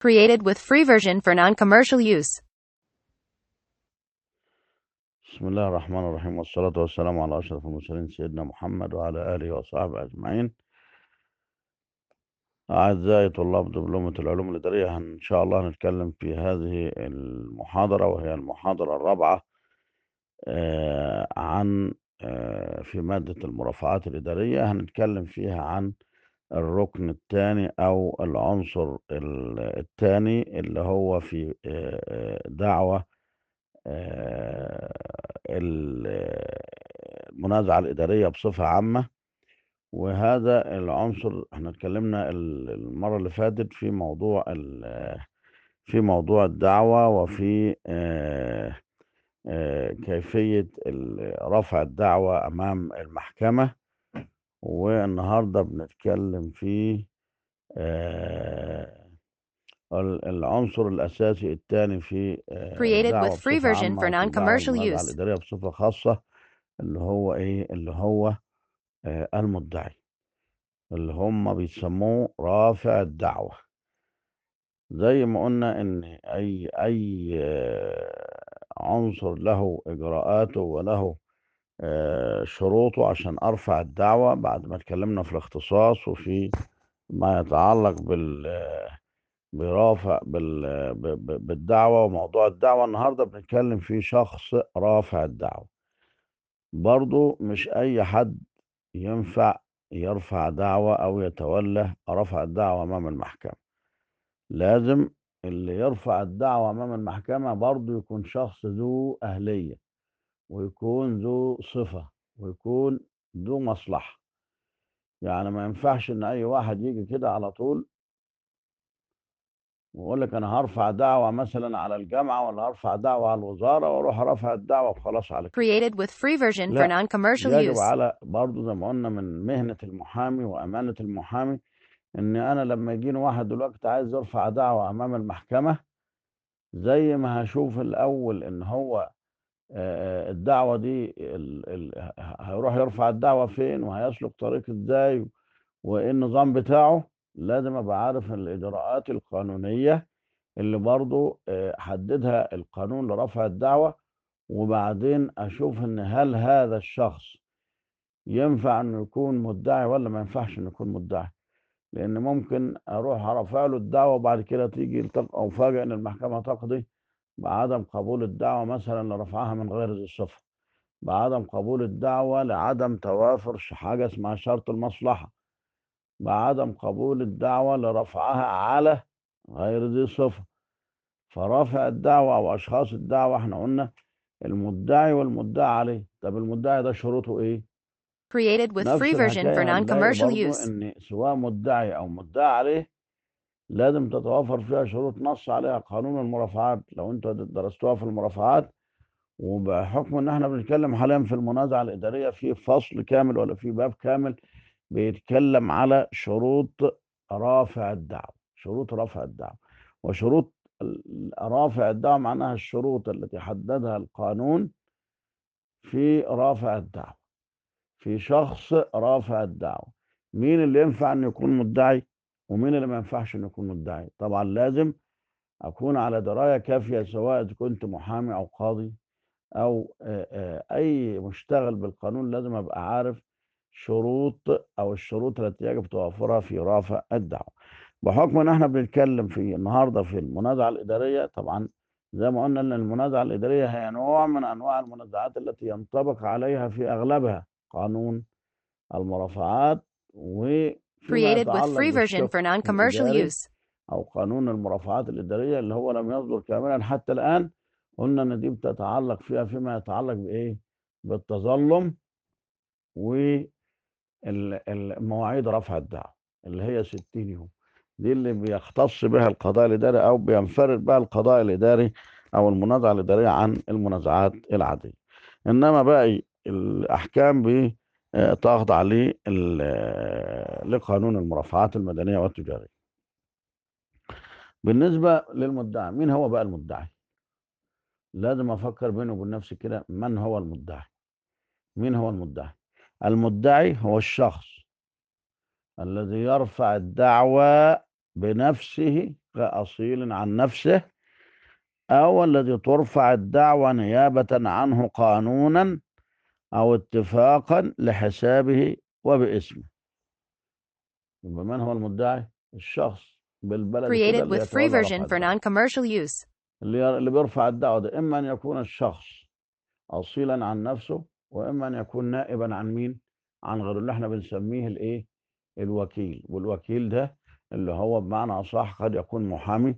Created with free version for non-commercial use. بسم الله الرحمن الرحيم والصلاة والسلام على أشرف المرسلين سيدنا محمد وعلى آله وصحبه أجمعين أعزائي طلاب دبلومة العلوم الإدارية إن شاء الله هنتكلم في هذه المحاضرة وهي المحاضرة الرابعة آه، عن آه، في مادة المرافعات الإدارية هنتكلم فيها عن الركن الثاني أو العنصر الثاني اللي هو في آه، آه، دعوة آه، ال- المنازعة الإدارية بصفة عامة وهذا العنصر احنا اتكلمنا ال- المرة اللي فاتت في موضوع ال- في موضوع الدعوة وفي آه، آه، كيفية ال- رفع الدعوة أمام المحكمة والنهاردة بنتكلم في آه، ال- العنصر الأساسي الثاني في آه، Created الدعوة with free بصفة version عامة for وفي دعوة non-commercial المنازعة use. الإدارية بصفة خاصة اللي هو إيه اللي هو آه، المدعي اللي هم بيسموه رافع الدعوة زي ما قلنا إن أي أي آه، عنصر له إجراءاته وله آه، شروطه عشان أرفع الدعوة بعد ما اتكلمنا في الاختصاص وفي ما يتعلق بال آه، برافع بال ب- ب- بالدعوة وموضوع الدعوة النهاردة بنتكلم في شخص رافع الدعوة برضو مش أي حد ينفع يرفع دعوة أو يتولى رفع الدعوة أمام المحكمة لازم اللي يرفع الدعوة أمام المحكمة برضو يكون شخص ذو أهلية ويكون ذو صفة ويكون ذو مصلحة يعني ما ينفعش إن أي واحد يجي كده على طول ويقول لك أنا هرفع دعوة مثلا على الجامعة ولا هرفع دعوة على الوزارة وأروح رافع الدعوة وخلاص على كده Created with free version for لا non-commercial يجب use. على برضو زي ما قلنا من مهنة المحامي وأمانة المحامي إن أنا لما يجيني واحد دلوقتي عايز يرفع دعوة أمام المحكمة زي ما هشوف الأول إن هو آه، آه، الدعوة دي ال- ال- هيروح يرفع الدعوة فين وهيسلك طريق إزاي وإيه النظام بتاعه لازم أبقى عارف الإجراءات القانونية اللي برضو آه، حددها القانون لرفع الدعوة وبعدين أشوف إن هل هذا الشخص ينفع إنه يكون مدعي ولا ما ينفعش إنه يكون مدعي لأن ممكن أروح أرفع له الدعوة وبعد كده تيجي التق- أو فاجئ إن المحكمة تقضي بعدم قبول الدعوة مثلا لرفعها من غير ذي الصفة بعدم قبول الدعوة لعدم توافر ش- حاجة اسمها شرط المصلحة بعدم قبول الدعوة لرفعها على غير ذي صفة فرافع الدعوة أو أشخاص الدعوة احنا قلنا المدعي والمدعى عليه طب المدعي ده شروطه إيه؟ Created with نفس free version for الحكاية هنلاقي non-commercial برضو use. إن سواء مدعي أو مدعى عليه لازم تتوافر فيها شروط نص عليها قانون المرافعات لو انتوا درستوها في المرافعات وبحكم ان احنا بنتكلم حاليا في المنازعه الاداريه في فصل كامل ولا في باب كامل بيتكلم على شروط رافع الدعوه شروط رفع الدعوه وشروط ال- رافع الدعوه معناها الشروط التي حددها القانون في رافع الدعوه في شخص رافع الدعوه مين اللي ينفع انه يكون مدعي ومين اللي ما ينفعش انه يكون مدعي طبعا لازم أكون على دراية كافية سواء كنت محامي أو قاضي أو آه، آه، أي مشتغل بالقانون لازم أبقى عارف شروط أو الشروط التي يجب توافرها في رافع الدعوة بحكم إن إحنا بنتكلم في النهاردة في المنازعة الإدارية طبعا زي ما قلنا إن المنازعة الإدارية هي نوع من أنواع المنازعات التي ينطبق عليها في أغلبها قانون المرافعات وفيما Created with يتعلق free version بالشق for non-commercial الإداري use. او قانون المرافعات الاداريه اللي هو لم يصدر كاملا حتى الان قلنا ان دي بتتعلق فيها فيما يتعلق بايه بالتظلم ومواعيد رفع الدعوه اللي هي 60 يوم دي اللي بيختص بها القضاء الاداري او بينفرد بها القضاء الاداري او المنازعه الاداريه عن المنازعات العاديه انما باقي الاحكام ب آه، تخضع لل- آه، لقانون المرافعات المدنيه والتجاريه بالنسبة للمدعي مين هو بقى المدعي لازم أفكر بيني وبين نفسي كده من هو المدعي مين هو المدعي المدعي هو الشخص الذي يرفع الدعوى بنفسه كأصيل عن نفسه أو الذي ترفع الدعوى نيابة عنه قانونا أو اتفاقا لحسابه وباسمه يبقى من هو المدعي؟ الشخص بالبلد كده Created اللي with free يتولى version رفع for الدعوى non-commercial use. اللي اللي بيرفع الدعوة ده إما أن يكون الشخص أصيلا عن نفسه وإما أن يكون نائبا عن مين؟ عن غيره اللي احنا بنسميه الإيه؟ الوكيل والوكيل ده اللي هو بمعنى أصح قد يكون محامي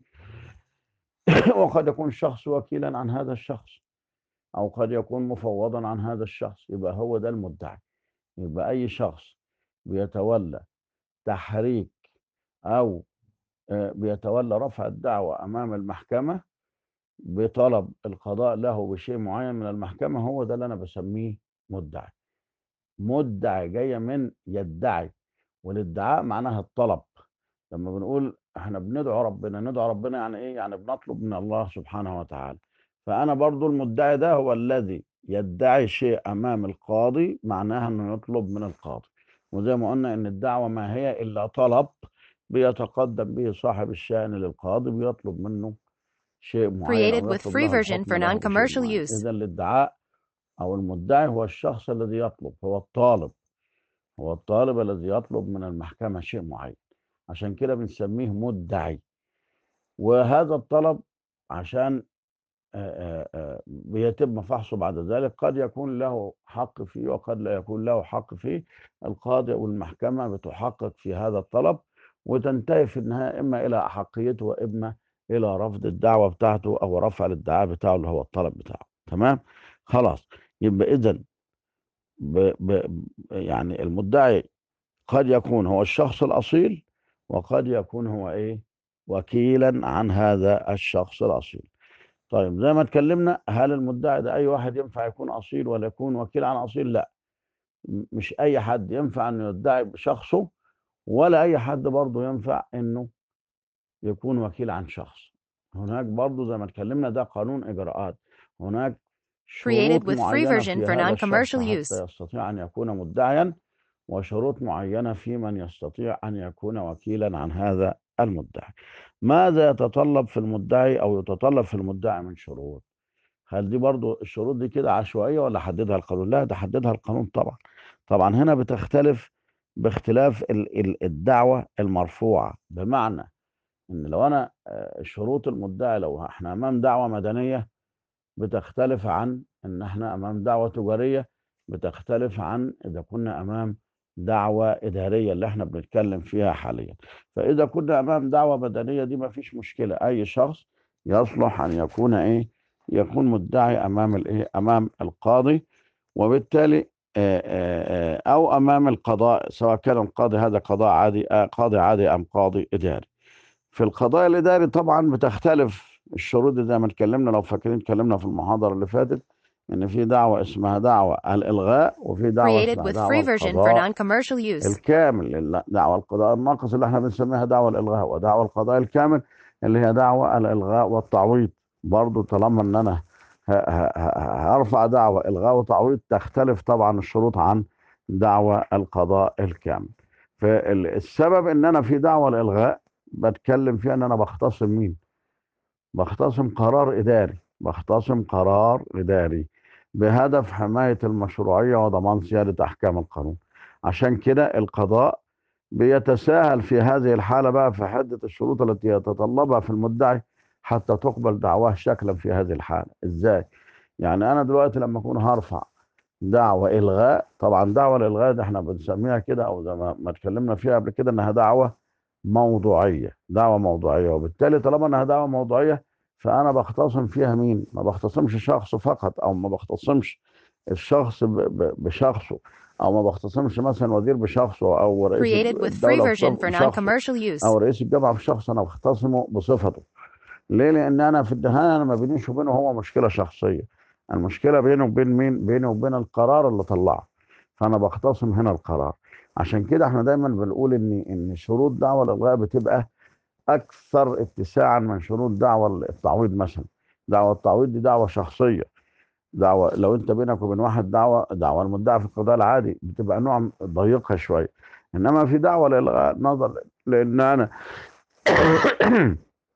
وقد يكون شخص وكيلا عن هذا الشخص أو قد يكون مفوضا عن هذا الشخص يبقى هو ده المدعي يبقى أي شخص بيتولى تحريك أو آه، بيتولى رفع الدعوة أمام المحكمة بطلب القضاء له بشيء معين من المحكمة هو ده اللي أنا بسميه مدعي مدعي جاية من يدعي والادعاء معناها الطلب لما بنقول احنا بندعو ربنا ندعو ربنا يعني ايه يعني بنطلب من الله سبحانه وتعالى فأنا برضو المدعي ده هو الذي يدعي شيء أمام القاضي معناها أنه يطلب من القاضي وزي ما قلنا أن الدعوة ما هي إلا طلب بيتقدم به صاحب الشأن للقاضي بيطلب منه شيء معين Created أو with يطلب free له version الحكم for له بشيء non-commercial معين use. إذا الادعاء أو المدعي هو الشخص الذي يطلب هو الطالب هو الطالب الذي يطلب من المحكمة شيء معين عشان كده بنسميه مدعي وهذا الطلب عشان آه، آه، آه، بيتم فحصه بعد ذلك قد يكون له حق فيه وقد لا يكون له حق فيه القاضي أو المحكمة بتحقق في هذا الطلب وتنتهي في النهاية إما إلى أحقيته وإما إلى رفض الدعوة بتاعته أو رفع الادعاء بتاعه اللي هو الطلب بتاعه تمام خلاص يبقى إذا ب... ب... يعني المدعي قد يكون هو الشخص الأصيل وقد يكون هو إيه وكيلا عن هذا الشخص الأصيل طيب زي ما اتكلمنا هل المدعي ده أي واحد ينفع يكون أصيل ولا يكون وكيل عن أصيل لا م- مش أي حد ينفع أنه يدعي بشخصه ولا أي حد برضه ينفع أنه يكون وكيل عن شخص هناك برضه زي ما اتكلمنا ده قانون إجراءات هناك Created شروط with free معينة version في for هذا الشخص non-commercial حتى use. يستطيع أن يكون مدعيا وشروط معينة في من يستطيع أن يكون وكيلا عن هذا المدعي ماذا يتطلب في المدعي أو يتطلب في المدعي من شروط هل دي برضو الشروط دي كده عشوائية ولا حددها القانون لا ده حددها القانون طبعا طبعا هنا بتختلف باختلاف ال- ال- الدعوة المرفوعة بمعنى ان لو انا آه، شروط المدعي لو احنا امام دعوة مدنية بتختلف عن ان احنا امام دعوة تجارية بتختلف عن اذا كنا امام دعوة ادارية اللي احنا بنتكلم فيها حاليا فاذا كنا امام دعوة مدنية دي ما فيش مشكلة اي شخص يصلح ان يكون ايه يكون مدعي امام الايه امام القاضي وبالتالي آه، آه، آه، او امام القضاء سواء كان القاضي هذا قضاء عادي آه، قاضي عادي ام قاضي اداري في القضاء الاداري طبعا بتختلف الشروط دي زي ما اتكلمنا لو فاكرين اتكلمنا في المحاضره اللي فاتت ان في دعوه اسمها دعوه الالغاء وفي دعوه Created اسمها with دعوه free version for القضاء non-commercial use. الكامل لا، دعوة القضاء الناقص اللي احنا بنسميها دعوة الإلغاء ودعوة القضاء الكامل اللي هي دعوة الإلغاء والتعويض برضو طالما ان انا ه- ه- ه- هرفع دعوة إلغاء وتعويض تختلف طبعا الشروط عن دعوة القضاء الكامل فالسبب ان انا في دعوة الإلغاء بتكلم فيها ان انا بختصم مين بختصم قرار إداري بختصم قرار إداري بهدف حماية المشروعية وضمان سيادة أحكام القانون عشان كده القضاء بيتساهل في هذه الحالة بقى في حدة الشروط التي يتطلبها في المدعي حتى تقبل دعواه شكلا في هذه الحالة ازاي يعني انا دلوقتي لما اكون هرفع دعوة الغاء طبعا دعوة الالغاء دي احنا بنسميها كده او زي ما ما اتكلمنا فيها قبل كده انها دعوة موضوعية دعوة موضوعية وبالتالي طالما انها دعوة موضوعية فانا بختصم فيها مين ما بختصمش شخص فقط او ما بختصمش الشخص ب- ب- بشخصه او ما بختصمش مثلا وزير بشخصه او رئيس Created with free الدولة version بصف- for بشخصه non-commercial او use. رئيس الجامعه في شخص انا بختصمه بصفته ليه لان انا في النهايه انا ما بينيش وبينه هو مشكله شخصيه المشكله بينه وبين مين بينه وبين القرار اللي طلعه فانا بختصم هنا القرار عشان كده احنا دايما بنقول ان ان شروط دعوه الالغاء بتبقى اكثر اتساعا من شروط دعوه التعويض مثلا دعوه التعويض دي دعوه شخصيه دعوه لو انت بينك وبين واحد دعوه دعوه المدعي في القضاء العادي بتبقى نوع ضيقها شويه انما في دعوه للغاء نظر لان انا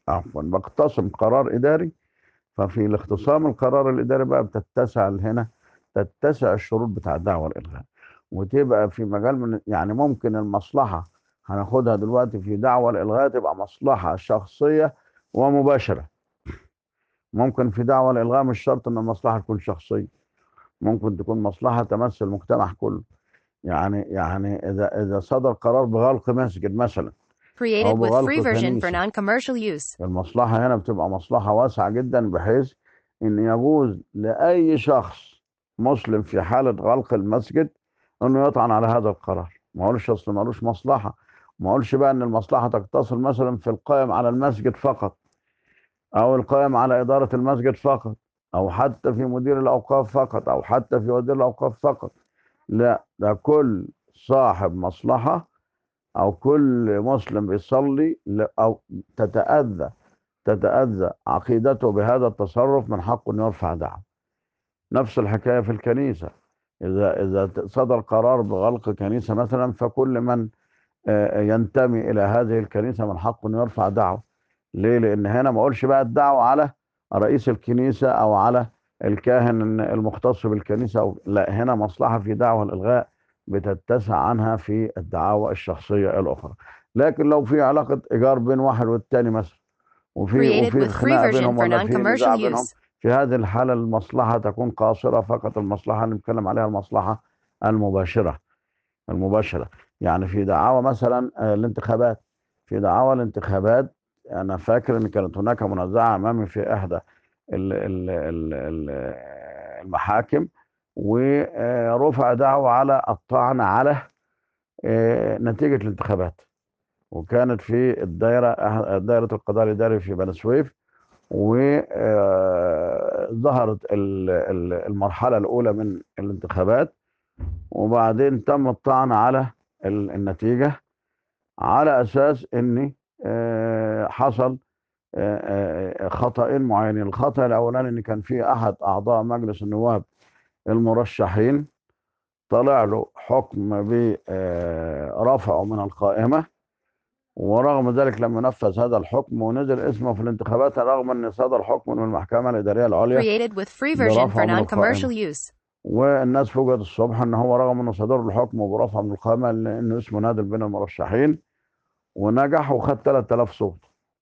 عفوا بقتسم قرار اداري ففي الاختصام القرار الاداري بقى بتتسع هنا تتسع الشروط بتاع الدعوه الالغاء وتبقى في مجال من يعني ممكن المصلحه هناخدها دلوقتي في دعوه الالغاء تبقى مصلحه شخصيه ومباشره ممكن في دعوه الالغاء مش شرط ان المصلحه تكون شخصيه ممكن تكون مصلحه تمس المجتمع كله يعني يعني اذا اذا صدر قرار بغلق مسجد مثلا Created أو with بغلق free version for كنيسة. non-commercial use. المصلحة هنا بتبقى مصلحة واسعة جدا بحيث ان يجوز لأي شخص مسلم في حالة غلق المسجد انه يطعن على هذا القرار ما اقولش اصل ملوش مصلحة ما اقولش بقى ان المصلحة تقتصر مثلا في القائم على المسجد فقط او القائم على إدارة المسجد فقط او حتى في مدير الاوقاف فقط او حتى في وزير الاوقاف فقط لا ده كل صاحب مصلحة او كل مسلم بيصلي ل- او تتاذى تتاذى عقيدته بهذا التصرف من حقه انه يرفع دعوه نفس الحكايه في الكنيسه اذا اذا صدر قرار بغلق كنيسه مثلا فكل من آه، ينتمي الى هذه الكنيسه من حقه انه يرفع دعوه ليه لان هنا ما اقولش بقى الدعوه على رئيس الكنيسه او على الكاهن المختص بالكنيسه أو لا هنا مصلحه في دعوه الالغاء بتتسع عنها في الدعاوى الشخصيه الاخرى لكن لو في علاقه ايجار بين واحد والتاني مثلا وفي Created وفي with free خناقه version بينهم for ولا في نزاع non-commercial بينهم use. في هذه الحاله المصلحه تكون قاصره فقط المصلحه اللي بنتكلم عليها المصلحه المباشره المباشره يعني في دعاوى مثلا آه، الانتخابات في دعاوى الانتخابات انا فاكر ان كانت هناك منازعه امامي في احدى ال- ال- ال- ال- المحاكم ورفع دعوى على الطعن على آه، نتيجه الانتخابات وكانت في الدائره أح- دائره القضاء الاداري في بني سويف وظهرت المرحله الاولى من الانتخابات وبعدين تم الطعن على ال- النتيجه على اساس ان آه، حصل آه، آه، خطأين معينين الخطأ الاولاني ان كان في احد اعضاء مجلس النواب المرشحين طلع له حكم برفعه من القائمه ورغم ذلك لم ينفذ هذا الحكم ونزل اسمه في الانتخابات رغم ان صدر حكم من المحكمه الاداريه العليا Created with free version for برفع من non-commercial القائمة. use. والناس فوجئت الصبح ان هو رغم انه صدر له حكم برفع من القائمه لانه اسمه نادل بين المرشحين ونجح وخد 3000 صوت.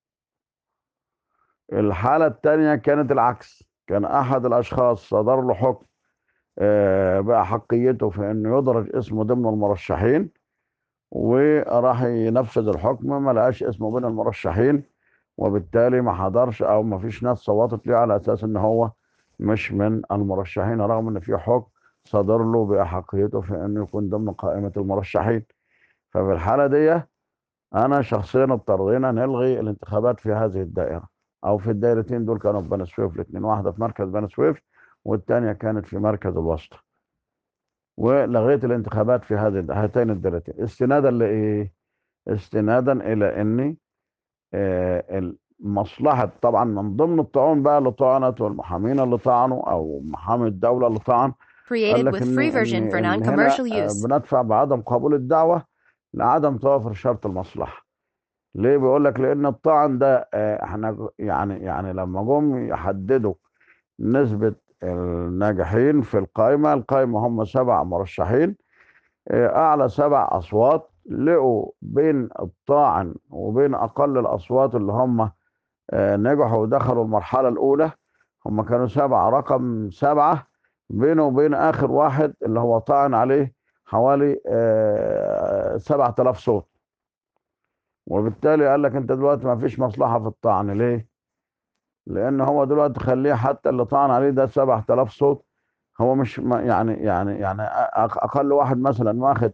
الحاله الثانيه كانت العكس كان احد الاشخاص صدر له حكم آه، بأحقيته في انه يدرج اسمه ضمن المرشحين وراح ينفذ الحكم ما لقاش اسمه بين المرشحين وبالتالي ما حضرش او ما فيش ناس صوتت ليه على اساس ان هو مش من المرشحين رغم ان في حكم صدر له باحقيته في انه يكون ضمن قائمه المرشحين ففي الحاله دي انا شخصيا اضطرينا نلغي الانتخابات في هذه الدائره او في الدائرتين دول كانوا في بني سويف الاثنين واحده في مركز بني سويف والثانيه كانت في مركز الوسطى ولغيت الانتخابات في هذه هاتين الدائرتين استنادا لايه استنادا الى ان آه، المصلحه طبعا من ضمن الطعون بقى اللي طعنت والمحامين اللي طعنوا او محامي الدوله اللي طعن قال Created لك with إن free إن version for إن هنا non-commercial آه، use. بندفع بعدم قبول الدعوة لعدم توافر شرط المصلحة ليه بيقول لك لأن الطعن ده آه، احنا ج- يعني يعني لما جم يحددوا نسبة الناجحين في القائمة القائمة هم سبع مرشحين آه، أعلى سبع أصوات لقوا بين الطاعن وبين أقل الأصوات اللي هم آه، نجحوا ودخلوا المرحلة الأولى هم كانوا سبعة رقم سبعة بينه وبين آخر واحد اللي هو طعن عليه حوالي سبعة آلاف صوت وبالتالي قال لك أنت دلوقتي ما فيش مصلحة في الطعن ليه؟ لأن هو دلوقتي خليه حتى اللي طعن عليه ده سبعة آلاف صوت هو مش ما- يعني يعني يعني أق- أقل واحد مثلا واخد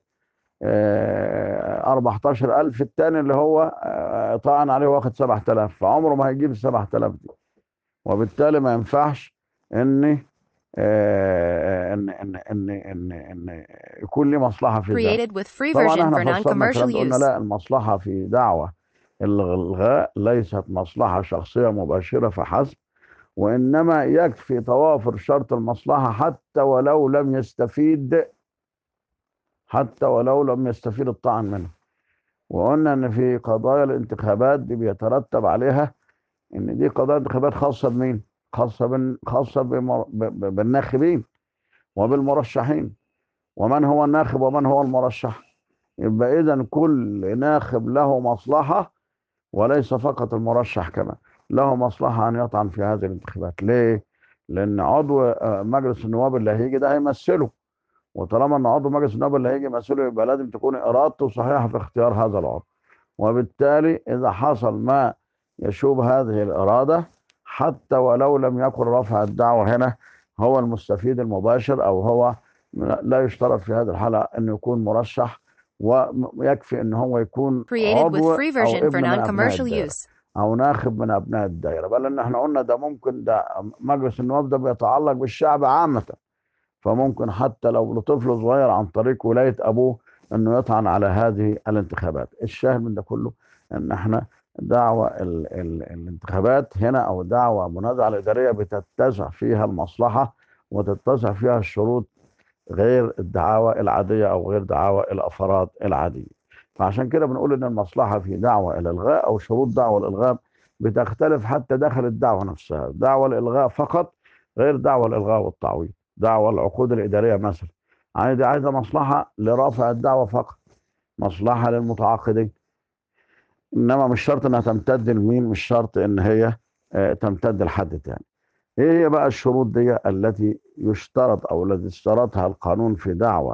أربعة عشر ألف التاني اللي هو آه، طعن عليه واخد سبعة آلاف فعمره ما هيجيب السبعة آلاف دي وبالتالي ما ينفعش ان آه، ان ان ان ان ان يكون لي مصلحه في ذلك Created with free طبعا version احنا for فصلنا non-commercial الكلام ده قلنا use. لا المصلحه في دعوه الالغاء ليست مصلحه شخصيه مباشره فحسب وانما يكفي توافر شرط المصلحه حتى ولو لم يستفيد حتى ولو لم يستفيد الطعن منه وقلنا ان في قضايا الانتخابات دي بيترتب عليها ان دي قضايا انتخابات خاصه بمين خاصه بال... خاصه بمر... ب... ب... بالناخبين وبالمرشحين ومن هو الناخب ومن هو المرشح يبقى اذا كل ناخب له مصلحه وليس فقط المرشح كمان له مصلحه ان يطعن في هذه الانتخابات ليه لان عضو آه، مجلس النواب اللي هيجي ده هيمثله وطالما ان عضو مجلس النواب اللي هيجي يمثله يبقى لازم تكون ارادته صحيحه في اختيار هذا العضو وبالتالي اذا حصل ما يشوب هذه الاراده حتى ولو لم يكن رفع الدعوه هنا هو المستفيد المباشر او هو لا يشترط في هذه الحاله انه يكون مرشح ويكفي ان هو يكون Created with عضو free او version for ابن من ابناء non-commercial الدائره use. او ناخب من ابناء الدائره بل ان احنا قلنا ده ممكن ده مجلس النواب ده بيتعلق بالشعب عامه فممكن حتى لو لطفل صغير عن طريق ولايه ابوه انه يطعن على هذه الانتخابات الشاهد من ده كله ان احنا دعوة ال ال الانتخابات هنا او دعوة منازعة الادارية بتتسع فيها المصلحة وتتسع فيها الشروط غير الدعاوى العادية او غير دعاوى الافراد العادية فعشان كده بنقول ان المصلحة في دعوة الالغاء او شروط دعوة الالغاء بتختلف حتى داخل الدعوة نفسها دعوة الالغاء فقط غير دعوة الالغاء والتعويض دعوة العقود الادارية مثلا عايزة عايزة مصلحة لرفع الدعوة فقط مصلحة للمتعاقدين انما مش شرط انها تمتد لمين مش شرط ان هي آه، تمتد لحد تاني ايه هي بقى الشروط دي التي يشترط او التي اشترطها القانون في دعوة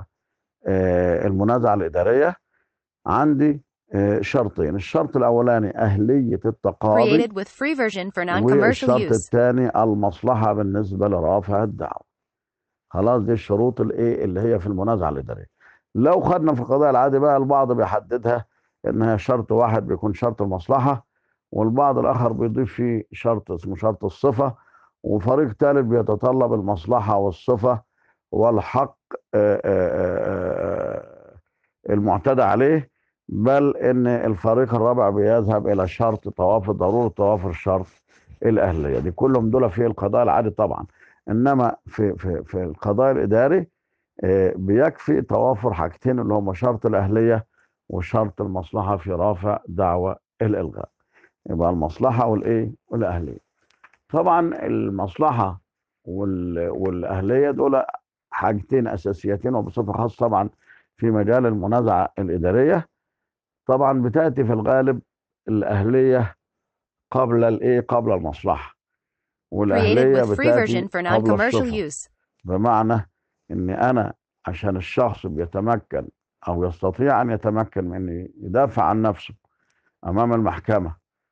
آه، المنازعة الإدارية عندي آه، شرطين الشرط الأولاني أهلية التقاضي Created with free version for non-commercial والشرط use. الثاني المصلحة بالنسبة لرافع الدعوة خلاص دي الشروط الايه اللي هي في المنازعة الإدارية لو خدنا في القضاء العادي بقى البعض بيحددها انها شرط واحد بيكون شرط المصلحة والبعض الآخر بيضيف فيه شرط اسمه شرط الصفة وفريق ثالث بيتطلب المصلحة والصفة والحق آه، آه، آه، المعتدى عليه بل ان الفريق الرابع بيذهب الى شرط توافر ضروره توافر شرط الاهليه دي كلهم دول في القضاء العادي طبعا انما في في في القضاء الاداري آه، بيكفي توافر حاجتين اللي هم شرط الاهليه وشرط المصلحه في رافع دعوى الالغاء يبقى المصلحه والايه والاهليه طبعا المصلحه وال- والاهليه دول حاجتين اساسيتين وبصفه خاصه طبعا في مجال المنازعه الاداريه طبعا بتاتي في الغالب الاهليه قبل الايه قبل المصلحه Created والاهليه with free بتاتي version for قبل non-commercial الصفه use. بمعنى ان انا عشان الشخص بيتمكن او يستطيع ان يتمكن من إن يدافع عن نفسه امام المحكمه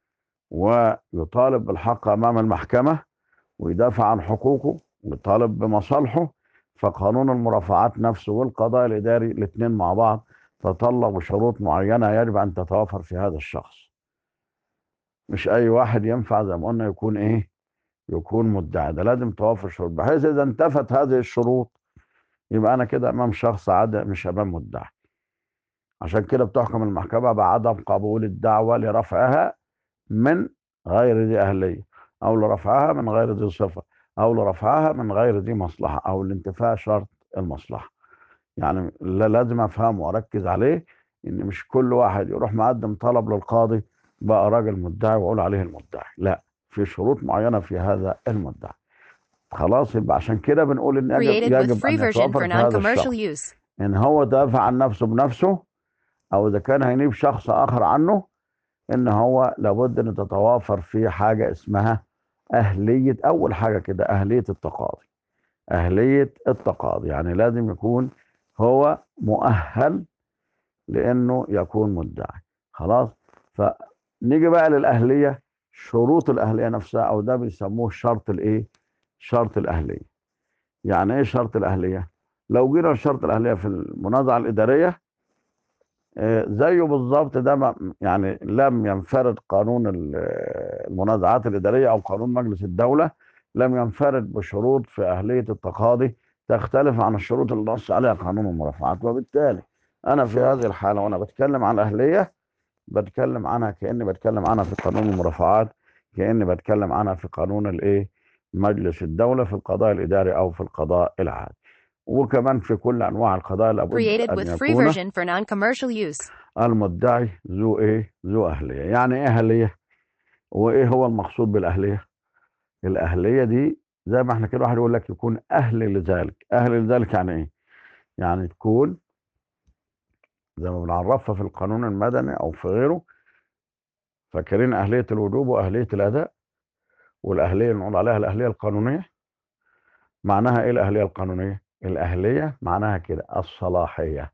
ويطالب بالحق امام المحكمه ويدافع عن حقوقه ويطالب بمصالحه فقانون المرافعات نفسه والقضاء الاداري الاثنين مع بعض تطلبوا شروط معينه يجب ان تتوافر في هذا الشخص مش اي واحد ينفع زي ما قلنا يكون ايه يكون مدعي ده لازم توافر شروط بحيث اذا انتفت هذه الشروط يبقى انا كده امام شخص عادي مش امام مدعي عشان كده بتحكم المحكمه بعدم قبول الدعوه لرفعها من غير ذي اهليه او لرفعها من غير ذي صفه او لرفعها من غير ذي مصلحه او لانتفاء شرط المصلحه يعني لا- لازم افهمه واركز عليه ان مش كل واحد يروح مقدم طلب للقاضي بقى راجل مدعي واقول عليه المدعي لا في شروط معينه في هذا المدعي خلاص يبقى عشان كده بنقول ان يجب, Created with يجب free ان version يتوفر for في هذا non-commercial الشخص use. ان هو دافع عن نفسه بنفسه او اذا كان هينيب شخص اخر عنه ان هو لابد ان تتوافر فيه حاجه اسمها اهليه اول حاجه كده اهليه التقاضي اهليه التقاضي يعني لازم يكون هو مؤهل لانه يكون مدعي خلاص فنيجي بقى للاهليه شروط الاهليه نفسها او ده بيسموه شرط الايه شرط الاهليه يعني ايه شرط الاهليه لو جينا لشرط الاهليه في المنازعه الاداريه آه، زيه بالظبط ده ما- يعني لم ينفرد قانون ال- المنازعات الاداريه او قانون مجلس الدوله لم ينفرد بشروط في اهليه التقاضي تختلف عن الشروط اللي نص عليها قانون المرافعات وبالتالي انا في هذه الحاله وانا بتكلم عن الاهليه بتكلم عنها كاني بتكلم عنها في قانون المرافعات كاني بتكلم عنها في قانون الايه مجلس الدوله في القضاء الاداري او في القضاء العادي وكمان في كل انواع القضاء لابد Created ان with free يكون version for non-commercial use. المدعي ذو ايه ذو اهليه يعني ايه اهليه وايه هو المقصود بالاهليه الاهليه دي زي ما احنا كده واحد يقول لك يكون اهل لذلك اهل لذلك يعني ايه يعني تكون زي ما بنعرفها في القانون المدني او في غيره فاكرين اهليه الوجوب واهليه الاداء والاهليه نقول عليها الاهليه القانونيه معناها ايه الاهليه القانونيه الاهليه معناها كده الصلاحيه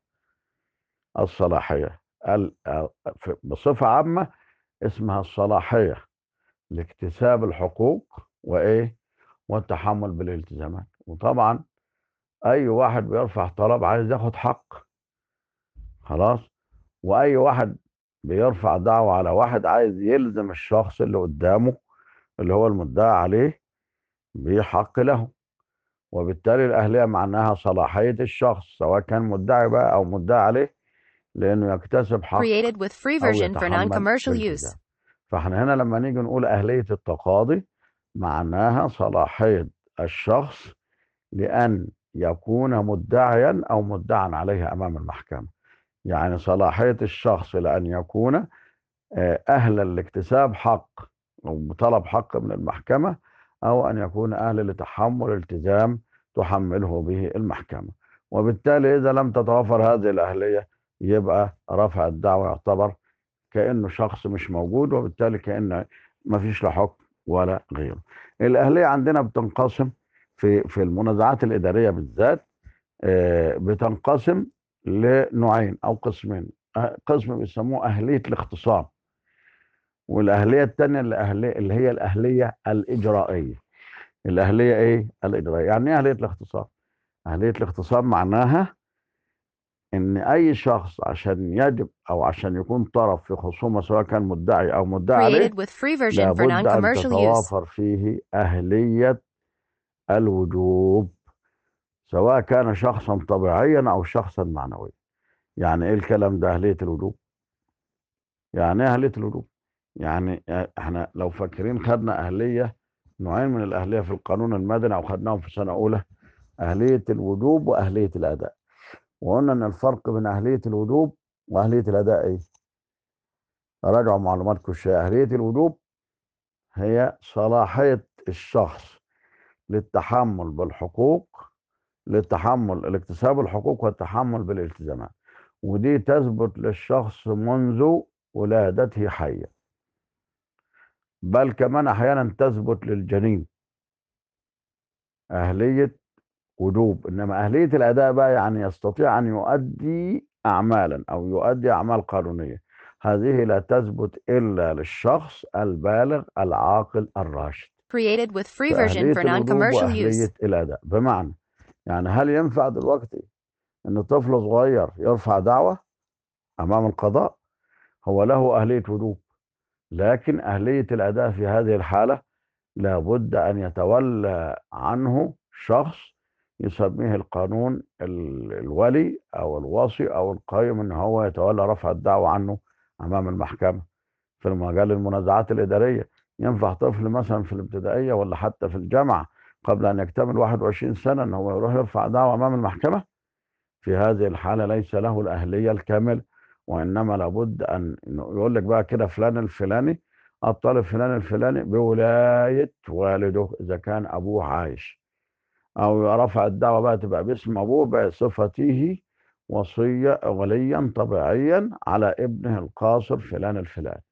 الصلاحيه ال- ف- بصفه عامه اسمها الصلاحيه لاكتساب الحقوق وايه والتحمل بالالتزامات وطبعا اي واحد بيرفع طلب عايز ياخد حق خلاص واي واحد بيرفع دعوة على واحد عايز يلزم الشخص اللي قدامه اللي هو المدعي عليه بحق له وبالتالي الأهلية معناها صلاحية الشخص سواء كان مدعي بقى أو مدعي عليه لأنه يكتسب حق Created with free أو version for يتحمل non-commercial بالالتزام use. فاحنا هنا لما نيجي نقول أهلية التقاضي معناها صلاحية الشخص لأن يكون مدعيا أو مدعا عليه أمام المحكمة يعني صلاحية الشخص لأن يكون آه، أهلا لاكتساب حق أو طلب حق من المحكمة أو أن يكون أهلا لتحمل التزام تحمله به المحكمة وبالتالي إذا لم تتوفر هذه الأهلية يبقى رفع الدعوة يعتبر كأنه شخص مش موجود وبالتالي كأنه ما فيش لا حكم ولا غيره الأهلية عندنا بتنقسم في في المنازعات الإدارية بالذات آه، بتنقسم لنوعين أو قسمين آه، قسم بيسموه أهلية الاختصام والأهلية التانية الأهلية اللي هي الأهلية الإجرائية الأهلية إيه؟ الإجرائية يعني إيه أهلية الاختصام؟ أهلية الاختصام معناها إن أي شخص عشان يجب أو عشان يكون طرف في خصومة سواء كان مدعي أو مدعي عليه Created with free version for لابد أن non-commercial use. تتوافر فيه أهلية الوجوب سواء كان شخصا طبيعيا أو شخصا معنويا يعني إيه الكلام ده أهلية الوجوب يعني إيه أهلية الوجوب يعني احنا لو فاكرين خدنا أهلية نوعين من الأهلية في القانون المدني أو خدناهم في سنة أولى أهلية الوجوب وأهلية الأداء وقلنا إن الفرق بين أهلية الوجوب وأهلية الأداء إيه؟ راجعوا معلوماتكم شوية أهلية الوجوب هي صلاحية الشخص للتحمل بالحقوق للتحمل الاكتساب الحقوق والتحمل بالالتزامات ودي تثبت للشخص منذ ولادته حيا بل كمان احيانا تثبت للجنين اهليه وجوب انما اهليه الاداء بقى يعني يستطيع ان يؤدي اعمالا او يؤدي اعمال قانونيه هذه لا تثبت الا للشخص البالغ العاقل الراشد Created with free version فأهلية for الوجوب non-commercial وأهلية use. الأداء بمعنى يعني هل ينفع دلوقتي إن طفل صغير يرفع دعوة أمام القضاء هو له أهلية وجوب لكن أهلية الأداء في هذه الحالة لابد أن يتولى عنه شخص يسميه القانون ال- الولي أو الوصي أو القائم إن هو يتولى رفع الدعوة عنه أمام المحكمة في مجال المنازعات الإدارية ينفع طفل مثلا في الابتدائية ولا حتى في الجامعة قبل أن يكتمل 21 سنة إن هو يروح يرفع دعوة أمام المحكمة في هذه الحالة ليس له الأهلية الكاملة وإنما لابد أن إنه يقول لك بقى كده فلان الفلاني الطالب فلان الفلاني بولاية والده إذا كان أبوه عايش أو رفع الدعوة بقى تبقى باسم أبوه بصفته وصية وليا طبيعيا على ابنه القاصر فلان الفلاني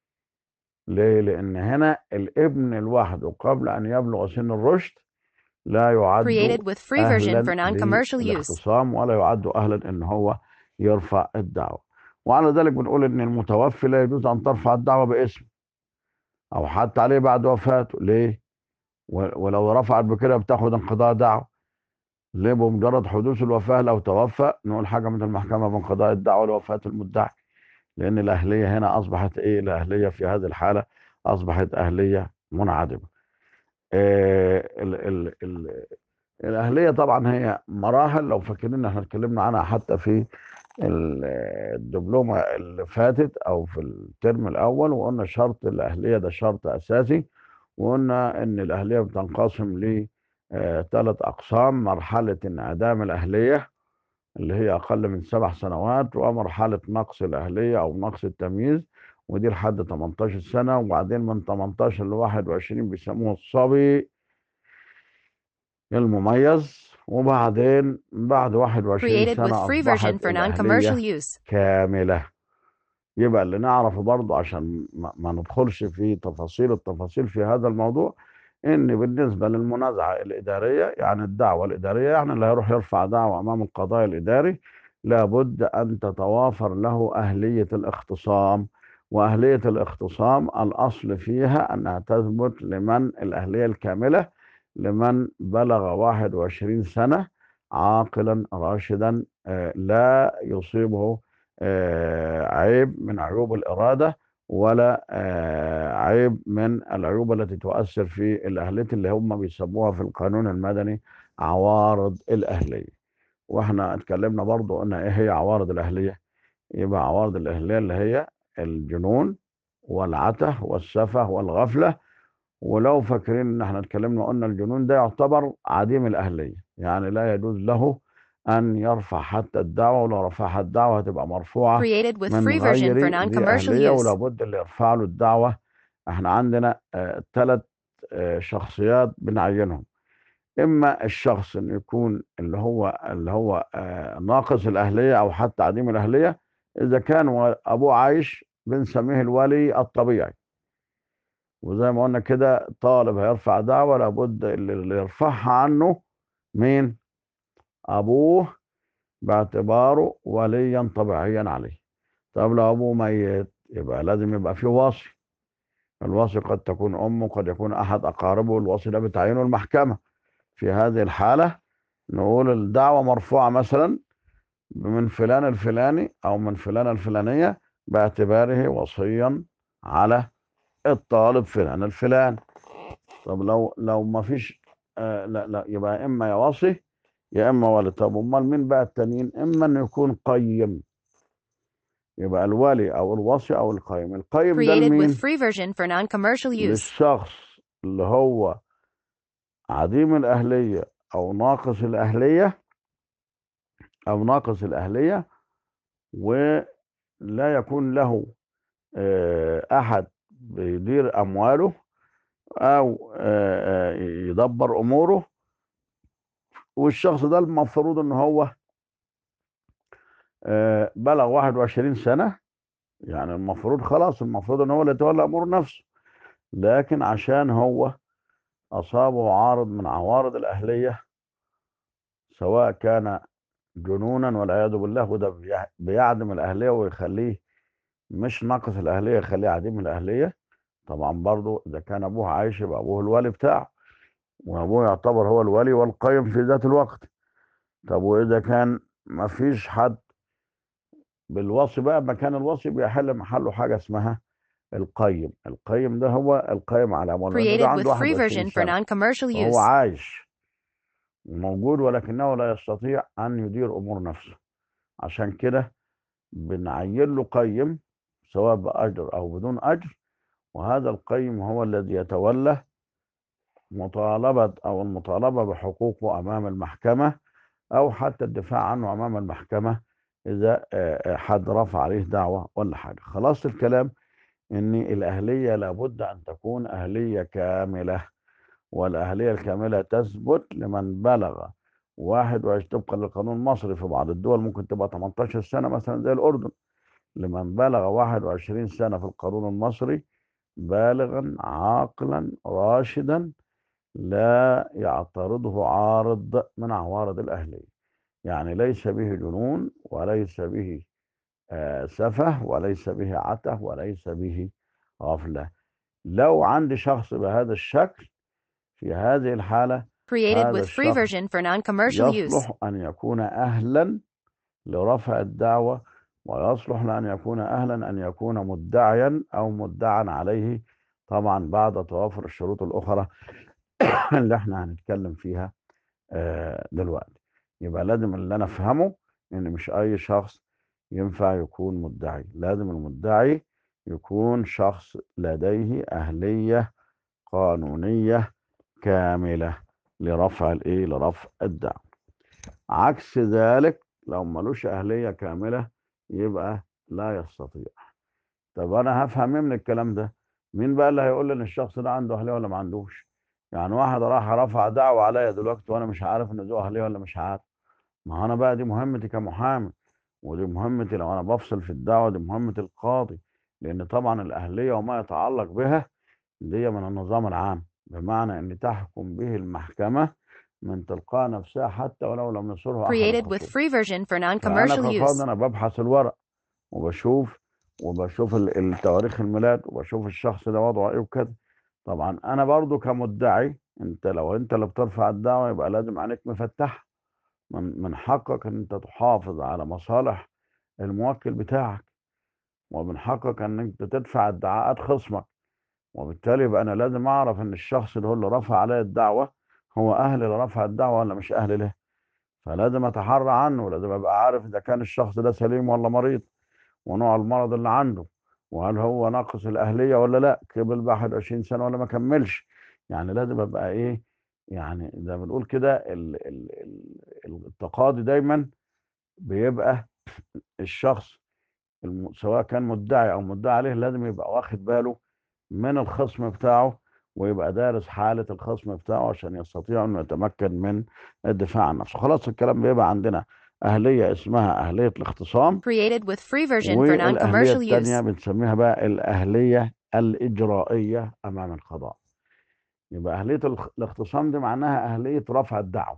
ليه؟ لأن هنا الابن لوحده قبل أن يبلغ سن الرشد لا يعد Created with free version for أهلا non-commercial use. للاختصام ولا يعد أهلا إن هو يرفع الدعوة وعلى ذلك بنقول إن المتوفي لا يجوز أن ترفع الدعوة باسمه أو حتى عليه بعد وفاته ليه؟ و- ولو رفعت بكده بتاخد انقضاء دعوة ليه بمجرد حدوث الوفاة لو توفى نقول حاجة من المحكمة بانقضاء الدعوة لوفاة المدعي لأن الأهلية هنا أصبحت إيه الأهلية في هذه الحالة أصبحت أهلية منعدمة آه، ال ال ال الأهلية طبعا هي مراحل لو فاكرين احنا اتكلمنا عنها حتى في ال- الدبلومة اللي فاتت أو في الترم الأول وقلنا شرط الأهلية ده شرط أساسي وقلنا إن الأهلية بتنقسم ل ثلاث أقسام مرحلة انعدام الأهلية اللي هي أقل من سبع سنوات ومرحلة نقص الأهلية أو نقص التمييز ودي لحد 18 سنة وبعدين من 18 ل 21 بيسموه الصبي المميز وبعدين بعد 21 Created with سنة free version أصبحت for non-commercial الأهلية use. كاملة يبقى اللي نعرفه برضو عشان ما ما ندخلش في تفاصيل التفاصيل في هذا الموضوع ان بالنسبة للمنازعة الإدارية يعني الدعوة الإدارية يعني اللي هيروح يرفع دعوة أمام القضاء الإداري لابد أن تتوافر له أهلية الاختصام وأهلية الاختصام الأصل فيها أنها تثبت لمن الأهلية الكاملة لمن بلغ 21 سنة عاقلا راشدا آه، لا يصيبه آه، عيب من عيوب الإرادة ولا آه، عيب من العيوب التي تؤثر في الأهلية اللي هم بيسموها في القانون المدني عوارض الأهلية واحنا اتكلمنا برضو قلنا ايه هي عوارض الأهلية يبقى عوارض الأهلية اللي هي الجنون والعته والسفه والغفلة ولو فاكرين ان احنا اتكلمنا قلنا الجنون ده يعتبر عديم الأهلية يعني لا يجوز له أن يرفع حتى الدعوة ولو رفعها الدعوة هتبقى مرفوعة Created with من free version for غير ذي non-commercial أهلية use. ولابد اللي يرفع له الدعوة احنا عندنا ثلاث شخصيات بنعينهم إما الشخص إنه يكون اللي هو اللي هو آه، ناقص الأهلية أو حتى عديم الأهلية إذا كان و- أبوه عايش بنسميه الولي الطبيعي وزي ما قلنا كده طالب هيرفع دعوة لابد اللي اللي يرفعها عنه مين؟ أبوه باعتباره وليا طبيعيا عليه طب لو ابوه ميت يبقى لازم يبقى فيه وصي الوصي قد تكون امه قد يكون احد اقاربه الوصي ده بتعينه المحكمه في هذه الحاله نقول الدعوه مرفوعه مثلا من فلان الفلاني او من فلانه الفلانيه باعتباره وصيا على الطالب فلان الفلاني طب لو لو ما فيش آه لا لا يبقى اما يا وصي يا اما ولي طب امال مين بقى التانيين اما انه يكون قيم يبقى الولي او الوصي او القيم القيم ده Created لمين with free version for non-commercial use. للشخص اللي هو عديم الاهليه او ناقص الاهليه او ناقص الاهليه ولا يكون له آه، احد بيدير امواله او آه، آه، يدبر اموره والشخص ده المفروض ان هو آه، بلغ 21 سنه يعني المفروض خلاص المفروض ان هو اللي يتولى امور نفسه لكن عشان هو اصابه عارض من عوارض الاهليه سواء كان جنونا والعياذ بالله وده بيع- بيعدم الاهليه ويخليه مش ناقص الاهليه يخليه عديم الاهليه طبعا برضو اذا كان ابوه عايش يبقى ابوه الولي بتاعه وابوه يعتبر هو الولي والقيم في ذات الوقت طب واذا كان ما فيش حد بالوصي بقى مكان الوصي بيحل محله حاجه اسمها القيم القيم ده هو القيم على اموال لأنه ده Created with عنده free 21 version for سنه non-commercial وهو use. عايش وموجود ولكنه لا يستطيع أن يدير أمور نفسه عشان كده بنعين له قيم سواء بأجر أو بدون أجر وهذا القيم هو الذي يتولى مطالبة أو المطالبة بحقوقه أمام المحكمة أو حتى الدفاع عنه أمام المحكمة إذا آه، آه، حد رفع عليه دعوة ولا حاجة خلاص الكلام إن الأهلية لابد أن تكون أهلية كاملة والأهلية الكاملة تثبت لمن بلغ واحد وعشرين طبقا للقانون المصري في بعض الدول ممكن تبقى 18 سنة مثلا زي الأردن لمن بلغ 21 سنة في القانون المصري بالغا عاقلا راشدا لا يعترضه عارض من عوارض الأهلية يعني ليس به جنون وليس به آه، سفه وليس به عته وليس به غفلة لو عندي شخص بهذا الشكل في هذه الحالة Created هذا with free الشخص version for non-commercial use. يصلح أن يكون أهلا لرفع الدعوة ويصلح لأن يكون أهلا أن يكون مدعيا أو مدعا عليه طبعا بعد توافر الشروط الأخرى اللي احنا هنتكلم فيها آه، دلوقتي يبقى لازم اللي أنا أفهمه إن مش أي شخص ينفع يكون مدعي لازم المدعي يكون شخص لديه أهلية قانونية كاملة لرفع الإيه لرفع الدعوة عكس ذلك لو ملوش أهلية كاملة يبقى لا يستطيع طب انا هفهم ايه من الكلام ده مين بقى اللي هيقول لي ان الشخص ده عنده اهليه ولا ما عندوش يعني واحد راح رفع دعوة عليا دلوقتي وانا مش عارف ان ذو اهليه ولا مش عارف ما هو انا بقى دي مهمتي كمحامي ودي مهمتي لو انا بفصل في الدعوة دي مهمة القاضي لان طبعا الاهلية وما يتعلق بها دي من النظام العام بمعنى ان تحكم به المحكمة من تلقاء نفسها حتى ولو لم يصرها احد Created with الخصوم free version for فانا non-commercial كقاضي use. انا ببحث الورق وبشوف وبشوف ال- التواريخ الميلاد وبشوف الشخص ده وضعه ايه وكده طبعا انا برضو كمدعي انت لو انت اللي بترفع الدعوة يبقى لازم عينيك مفتحة من من حقك ان انت تحافظ على مصالح الموكل بتاعك ومن حقك ان انت تدفع ادعاءات خصمك وبالتالي يبقى انا لازم اعرف ان الشخص اللي هو اللي رفع عليه الدعوة هو اهل لرفع الدعوة ولا مش اهل له فلازم اتحرى عنه ولازم ابقى عارف اذا كان الشخص ده سليم ولا مريض ونوع المرض اللي عنده وهل هو ناقص الأهلية ولا لا كمل ب 21 سنة ولا ما كملش يعني لازم أبقى إيه يعني زي ما بنقول كده ال- ال- ال- التقاضي دايما بيبقى الشخص الم- سواء كان مدعي أو مدعي عليه لازم يبقى واخد باله من الخصم بتاعه ويبقى دارس حالة الخصم بتاعه عشان يستطيع انه يتمكن من الدفاع عن نفسه خلاص الكلام بيبقى عندنا أهلية اسمها أهلية الاختصام Created with free version for والأهلية non-commercial التانية use. بنسميها بقى الأهلية الإجرائية أمام القضاء يبقى أهلية الاخ- الاختصام دي معناها أهلية رفع الدعوة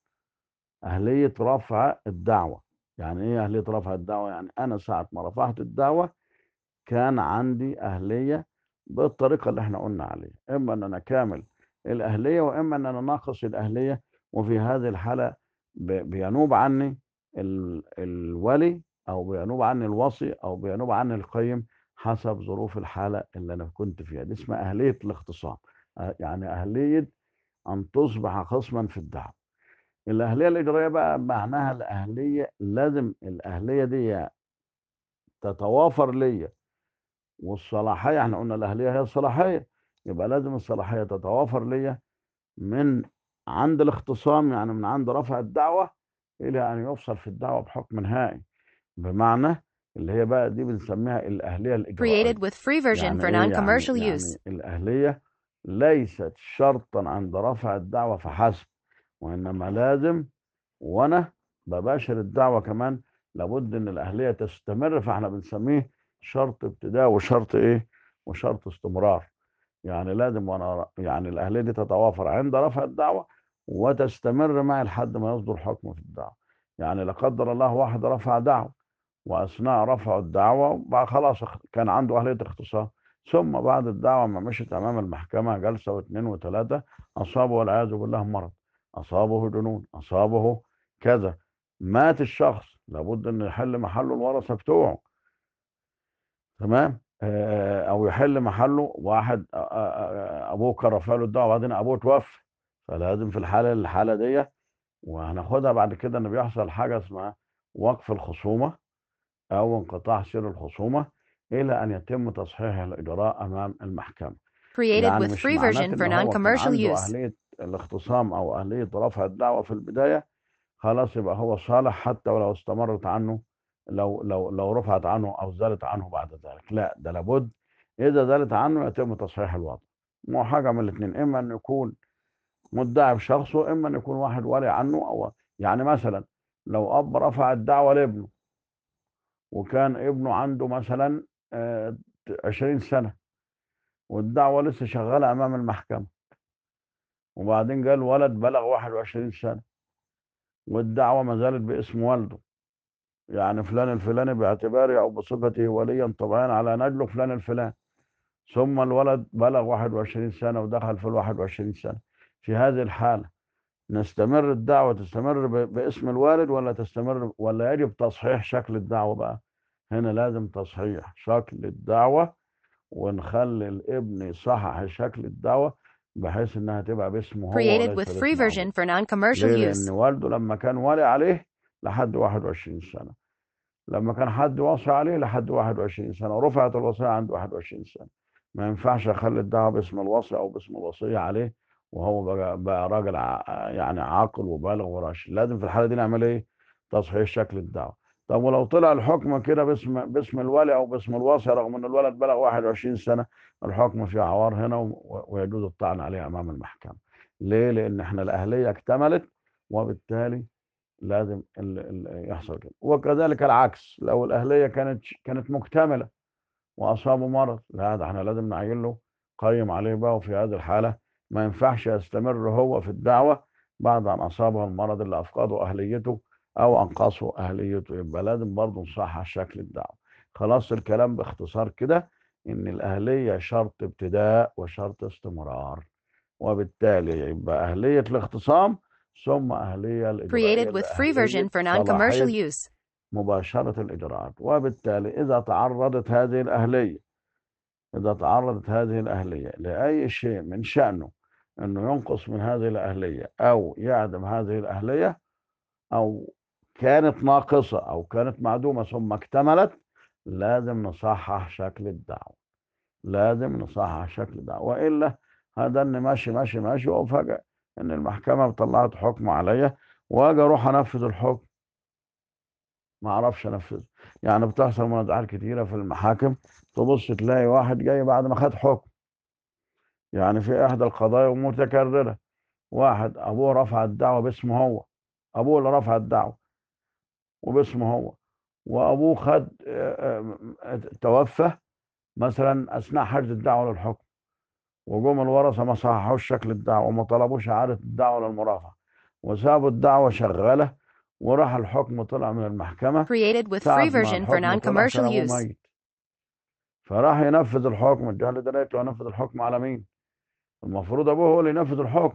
أهلية رفع الدعوة يعني إيه أهلية رفع الدعوة يعني أنا ساعة ما رفعت الدعوة كان عندي أهلية بالطريقة اللي احنا قلنا عليها إما أن أنا كامل الأهلية وإما أن أنا ناقص الأهلية وفي هذه الحالة ب- بينوب عني ال- الولي أو بينوب عني الوصي أو بينوب عني القيم حسب ظروف الحالة اللي أنا كنت فيها دي اسمها أهلية الاختصام أه- يعني أهلية أن تصبح خصما في الدعوة الأهلية الإجرائية بقى معناها الأهلية لازم الأهلية دي تتوافر ليا والصلاحية احنا قلنا الأهلية هي الصلاحية يبقى لازم الصلاحية تتوافر ليا من عند الاختصام يعني من عند رفع الدعوة إلى أن يفصل في الدعوة بحكم نهائي بمعنى اللي هي بقى دي بنسميها الأهلية الإجرائية Created with free version يعني for إيه يعني non-commercial يعني use. الأهلية ليست شرطا عند رفع الدعوة فحسب وإنما لازم وأنا بباشر الدعوة كمان لابد إن الأهلية تستمر فإحنا بنسميه شرط ابتداء وشرط إيه وشرط استمرار يعني لازم وأنا يعني الأهلية دي تتوافر عند رفع الدعوة وتستمر معي لحد ما يصدر حكم في الدعوة يعني لا قدر الله واحد رفع دعوة واثناء رفع الدعوه بقى خلاص اخ- كان عنده اهليه اختصام ثم بعد الدعوه ما مشت امام المحكمه جلسه واثنين وثلاثه اصابه والعياذ بالله مرض اصابه جنون اصابه كذا مات الشخص لابد ان يحل محله الورثه بتوعه تمام آه، او يحل محله واحد آه، آه، آه، ابوه كان رافع له الدعوه وبعدين ابوه توفى فلازم في الحاله الحاله دي وهناخدها بعد كده ان بيحصل حاجه اسمها وقف الخصومه أو انقطاع سير الخصومة إلى أن يتم تصحيح الإجراء أمام المحكمة Created يعني with مش free معناته version for إن هو كان non-commercial عنده use. أهلية الاختصام أو أهلية رفع الدعوة في البداية خلاص يبقى هو صالح حتى ولو استمرت عنه لو لو لو رفعت عنه أو زالت عنه بعد ذلك لا ده لابد إذا زالت عنه يتم تصحيح الوضع مو حاجة من الاثنين إما أن يكون مدعي بشخصه إما أن يكون واحد ولي عنه أو يعني مثلا لو أب رفع الدعوة لابنه وكان ابنه عنده مثلا آه، 20 سنة والدعوة لسه شغالة أمام المحكمة وبعدين جاء الولد بلغ 21 سنة والدعوة ما زالت باسم والده يعني فلان الفلاني باعتباره أو بصفته وليا طبعا على نجله فلان الفلاني ثم الولد بلغ 21 سنة ودخل في ال 21 سنة في هذه الحالة نستمر الدعوة تستمر ب- باسم الوالد ولا تستمر ولا يجب تصحيح شكل الدعوة بقى هنا لازم تصحيح شكل الدعوة ونخلي الابن يصحح شكل الدعوة بحيث انها تبقى باسمه هو Created وليس with free باسم version ابوه for non-commercial ليه؟ لان use. والده لما كان ولي عليه لحد 21 سنة لما كان حد وصى عليه لحد 21 سنة ورفعت الوصية عند 21 سنة ما ينفعش اخلي الدعوة باسم الوصي او باسم الوصية عليه وهو بقى, بقى راجل ع- يعني عاقل وبالغ وراشد لازم في الحالة دي نعمل ايه تصحيح شكل الدعوة طب ولو طلع الحكم كده باسم باسم الولي او باسم الوصي رغم ان الولد بلغ 21 سنه الحكم فيه عوار هنا و- ويجوز الطعن عليه امام المحكمه. ليه؟ لان احنا الاهليه اكتملت وبالتالي لازم ال ال يحصل كده وكذلك العكس لو الاهليه كانت كانت مكتمله واصابه مرض لا ده احنا لازم نعين له قيم عليه بقى وفي هذه الحاله ما ينفعش يستمر هو في الدعوه بعد ان اصابه المرض اللي افقده اهليته او انقصه اهليته يبقى لازم برضه نصحح شكل الدعوه خلاص الكلام باختصار كده ان الاهليه شرط ابتداء وشرط استمرار وبالتالي يبقى اهليه الاختصام ثم اهليه الاجرائيه Created اللي with free version اهليه for non-commercial صلاحيه use. مباشرة الإجراءات وبالتالي إذا تعرضت هذه الأهلية إذا تعرضت هذه الأهلية لأي شيء من شأنه أنه ينقص من هذه الأهلية أو يعدم هذه الأهلية أو كانت ناقصة أو كانت معدومة ثم اكتملت لازم نصحح شكل الدعوة لازم نصحح شكل الدعوة وإلا هذا إني ماشي ماشي ماشي وأفاجئ إن المحكمة طلعت حكم عليا وأجي أروح أنفذ الحكم ما اعرفش انفذه يعني بتحصل منازعات كتيره في المحاكم تبص تلاقي واحد جاي بعد ما خد حكم يعني في احدى القضايا متكرره واحد ابوه رفع الدعوه باسمه هو ابوه اللي رفع الدعوه وباسمه هو وابوه خد آه، آه، توفى مثلا اثناء حجز الدعوه للحكم وجم الورثه ما صححوش شكل الدعوه وما طلبوش اعاده الدعوه للمرافعه وسابوا الدعوه شغاله وراح الحكم طلع من المحكمه Created with ساعة free ما version for الحكم طلع non-commercial كان أبوه use. ميت فراح ينفذ الحكم الجهل ده لقيته ينفذ الحكم على مين؟ المفروض أبوه هو اللي ينفذ الحكم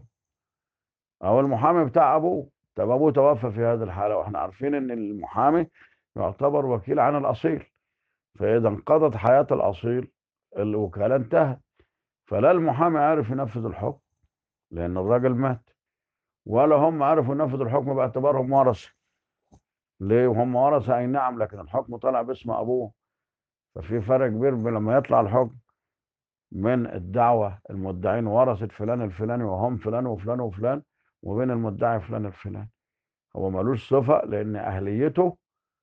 أو المحامي بتاع أبوه طب أبوه توفى في هذه الحالة وإحنا عارفين إن المحامي يعتبر وكيل عن الأصيل فإذا انقضت حياة الأصيل الوكالة انتهت فلا المحامي عارف ينفذ الحكم لأن الراجل مات ولا هم عرفوا ينفذوا الحكم باعتبارهم ورثة ليه وهم ورثة أي نعم لكن الحكم طلع باسم أبوه ففي فرق كبير بين لما يطلع الحكم من الدعوة المدعين ورثة فلان الفلاني وهم فلان وفلان وفلان وبين المدعي فلان الفلاني هو ملوش صفة لأن أهليته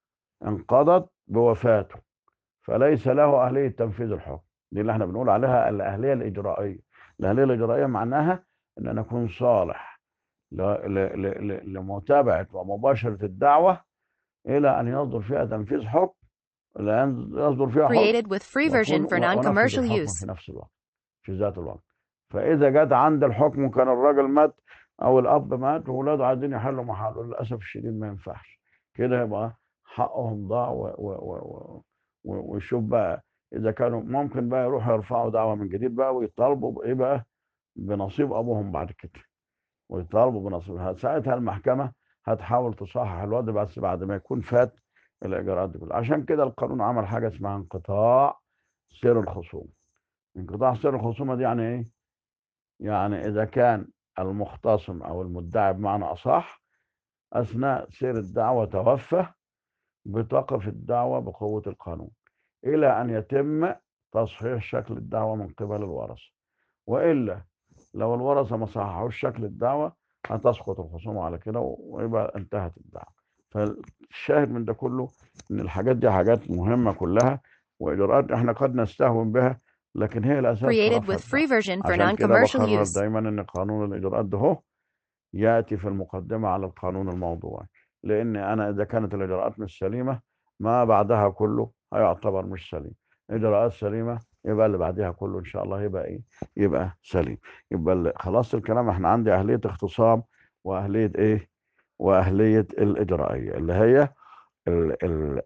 انقضت بوفاته فليس له أهلية تنفيذ الحكم دي اللي احنا بنقول عليها الأهلية الإجرائية الأهلية الإجرائية معناها أن أنا أكون صالح ل- ل- ل- ل- لمتابعة ومباشرة الدعوة إلى أن يصدر فيها تنفيذ حكم إلى أن يصدر فيها حكم Created with free version وأكون for و- وأنفذ non-commercial الحكم use. في نفس الوقت في ذات الوقت فإذا جت عند الحكم وكان الراجل مات أو الأب مات وولاده عايزين يحلوا محله للأسف الشديد ما ينفعش كده يبقى حقهم ضاع و- و- و- و- ويشوف بقى إذا كانوا ممكن بقى يروحوا يرفعوا دعوة من جديد بقى ويطالبوا بإيه بقى بنصيب أبوهم بعد كده ويطالبوا بنصيب ساعتها المحكمة هتحاول تصحح الوضع بس بعد ما يكون فات الإجراءات دي كلها عشان كده القانون عمل حاجة اسمها انقطاع سير الخصوم انقطاع سير الخصومة دي يعني إيه؟ يعني إذا كان المختصم أو المدعي بمعنى أصح أثناء سير الدعوة توفى بتقف الدعوة بقوة القانون إلى أن يتم تصحيح شكل الدعوة من قبل الورثة وإلا لو الورثة ما صححوش شكل الدعوة هتسقط الخصومة على كده ويبقى انتهت الدعوة فالشاهد من ده كله إن الحاجات دي حاجات مهمة كلها وإجراءات إحنا قد نستهون بها لكن هي الأساس في Created رفع with free الدعوة version for عشان كده non-commercial بقرر use. دايما ان قانون الاجراءات ده هو ياتي في المقدمه على القانون الموضوعي لان انا اذا كانت الاجراءات مش سليمه ما بعدها كله هيعتبر مش سليم اجراءات سليمه يبقى اللي بعدها كله ان شاء الله يبقى ايه يبقى سليم يبقى ال- خلاص الكلام احنا عندي اهليه اختصام واهليه ايه واهليه الاجرائيه اللي هي ال ال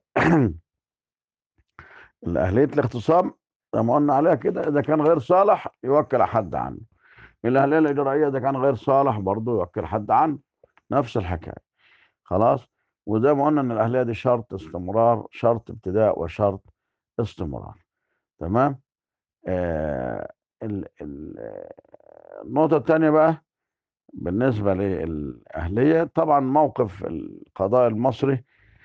الاهليه الاختصام زي ما قلنا عليها كده اذا كان غير صالح يوكل حد عنه الاهليه الاجرائيه اذا كان غير صالح برضه يوكل حد عنه نفس الحكايه خلاص وزي ما قلنا ان الاهليه دي شرط استمرار شرط ابتداء وشرط استمرار تمام آه ال ال آه، النقطه الثانيه بقى بالنسبه للاهليه طبعا موقف القضاء المصري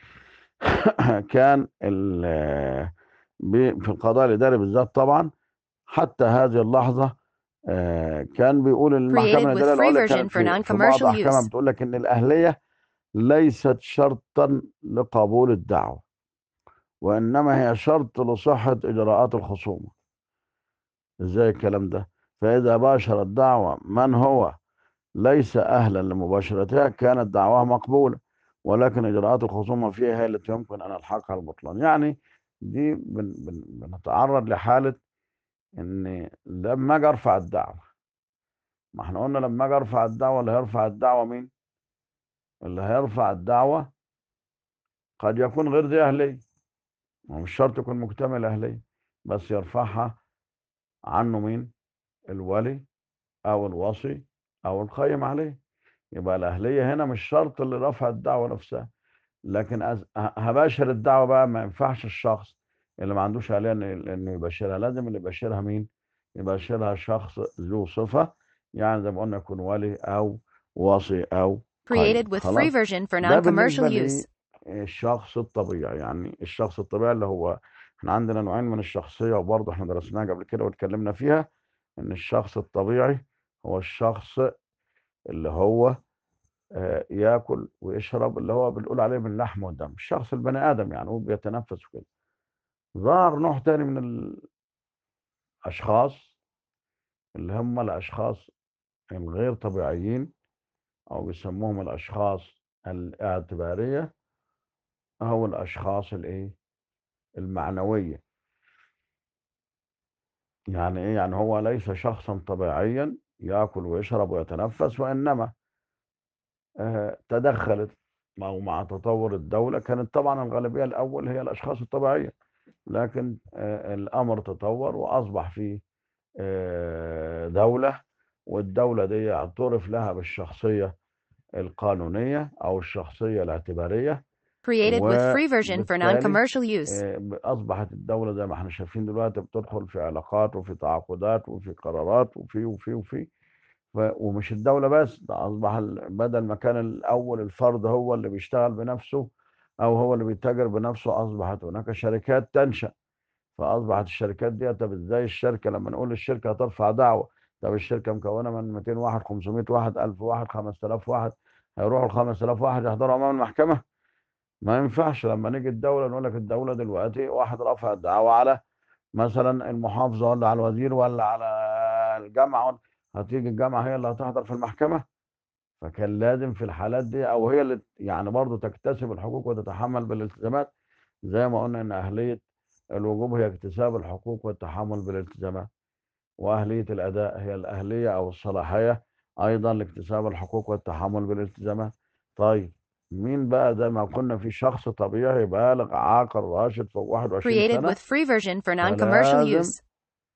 كان ال- آه، ب- في القضاء الاداري بالذات طبعا حتى هذه اللحظه آه، كان بيقول المحكمه Created with الاداريه free العليا version كانت for في في بعض non-commercial احكامها use. بتقول لك ان الاهليه ليست شرطا لقبول الدعوة وإنما هي شرط لصحة إجراءات الخصومة إزاي الكلام ده فإذا باشر الدعوة من هو ليس أهلا لمباشرتها كانت دعواه مقبولة ولكن إجراءات الخصومة فيها هي التي يمكن أن ألحقها البطلان يعني دي بن بن بنتعرض لحالة إن لما أجي أرفع الدعوة ما احنا قلنا لما أجي أرفع الدعوة اللي هيرفع الدعوة مين؟ اللي هيرفع الدعوة قد يكون غير ذي أهلية ومش شرط يكون مكتمل أهلية بس يرفعها عنه مين؟ الولي أو الوصي أو القيم عليه يبقى الأهلية هنا مش شرط اللي رفع الدعوة نفسها لكن أز... ه- هباشر الدعوة بقى ما ينفعش الشخص اللي ما عندوش أهلية إنه إنه يباشرها لازم اللي يباشرها مين؟ يباشرها شخص ذو صفة يعني زي ما قلنا يكون ولي أو وصي أو Created قيم with free خلاص version for ده non-commercial بالنسبة use. للشخص الطبيعي يعني الشخص الطبيعي اللي هو احنا عندنا نوعين من الشخصية وبرضه احنا درسناها قبل كده واتكلمنا فيها ان الشخص الطبيعي هو الشخص اللي هو آه، ياكل ويشرب اللي هو بنقول عليه من لحم ودم الشخص البني ادم يعني هو بيتنفس وكده ظهر نوع تاني من الاشخاص اللي هم الاشخاص الغير طبيعيين او بيسموهم الاشخاص الاعتبارية او الاشخاص الايه المعنوية يعني ايه يعني هو ليس شخصا طبيعيا ياكل ويشرب ويتنفس وانما آه، تدخلت مع مع تطور الدولة كانت طبعا الغالبية الأول هي الأشخاص الطبيعية لكن آه، الأمر تطور وأصبح فيه آه، دولة والدولة دي اعترف لها بالشخصية القانونية أو الشخصية الاعتبارية Created with free version for وبالتالي non-commercial use. آه، أصبحت الدولة زي ما احنا شايفين دلوقتي بتدخل في علاقات وفي تعاقدات وفي قرارات وفي وفي وفي ف- ومش الدولة بس ده أصبح ال- بدل ما كان الأول الفرد هو اللي بيشتغل بنفسه أو هو اللي بيتاجر بنفسه أصبحت هناك شركات تنشأ فأصبحت الشركات دي طب إزاي الشركة لما نقول الشركة هترفع دعوة طب الشركة مكونة من 200 واحد 500 واحد 1000 واحد 5000 واحد هيروحوا ال 5000 واحد يحضروا أمام المحكمة ما ينفعش لما نيجي الدولة نقول لك الدولة دلوقتي واحد رفع دعوة على مثلا المحافظة ولا على الوزير ولا على الجامعة ولا- هتيجي الجامعة هي اللي هتحضر في المحكمة فكان لازم في الحالات دي او هي اللي يعني برضه تكتسب الحقوق وتتحمل بالالتزامات زي ما قلنا ان اهليه الوجوب هي اكتساب الحقوق والتحمل بالالتزامات واهليه الاداء هي الاهليه او الصلاحيه ايضا لاكتساب الحقوق والتحمل بالالتزامات طيب مين بقى زي ما قلنا في شخص طبيعي بالغ عاقل راشد فوق 21 Created سنه with free version for non-commercial فلازم use.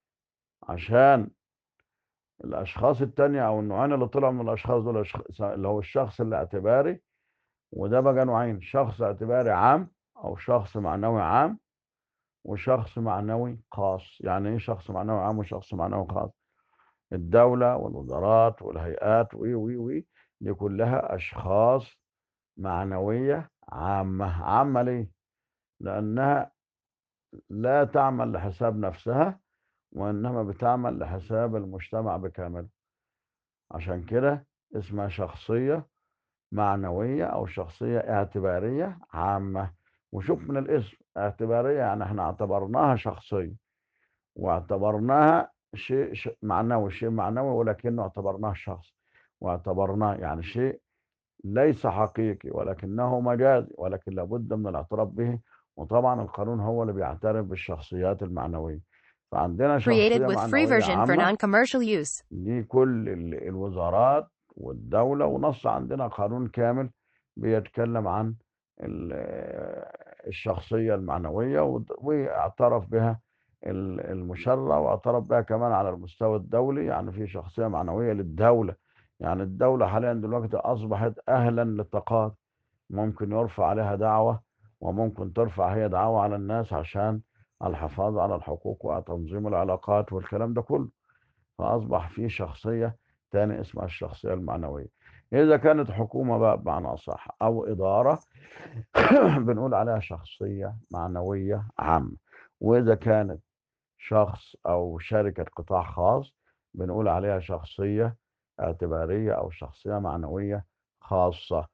عشان الاشخاص التانية او النوعين اللي طلعوا من الاشخاص دول الأشخ- اللي هو الشخص الاعتباري وده بقى نوعين شخص اعتباري عام او شخص معنوي عام وشخص معنوي خاص يعني ايه شخص معنوي عام وشخص معنوي خاص الدولة والوزارات والهيئات وي وي وي دي كلها اشخاص معنوية عامة عامة ليه لانها لا تعمل لحساب نفسها وانما بتعمل لحساب المجتمع بكامله عشان كده اسمها شخصية معنوية أو شخصية اعتبارية عامة وشوف من الاسم اعتبارية يعني احنا اعتبرناها شخصية واعتبرناها شيء ش- معنوي شيء معنوي ولكنه اعتبرناه شخص واعتبرناه يعني شيء ليس حقيقي ولكنه مجازي ولكن لابد من الاعتراف به وطبعا القانون هو اللي بيعترف بالشخصيات المعنوية فعندنا Created شخصية with free معنوية version for عامة non-commercial use. دي كل ال- الوزارات والدولة ونص عندنا قانون كامل بيتكلم عن ال- الشخصية المعنوية ود- واعترف بها ال- المشرع واعترف بها كمان على المستوى الدولي يعني في شخصية معنوية للدولة يعني الدولة حاليا دلوقتي أصبحت أهلا للتقاضي ممكن يرفع عليها دعوة وممكن ترفع هي دعوة على الناس عشان الحفاظ على الحقوق وتنظيم العلاقات والكلام ده كله فأصبح في شخصية تاني اسمها الشخصية المعنوية إذا كانت حكومة بقى بمعنى أصح أو إدارة بنقول عليها شخصية معنوية عامة وإذا كانت شخص أو شركة قطاع خاص بنقول عليها شخصية اعتبارية أو شخصية معنوية خاصة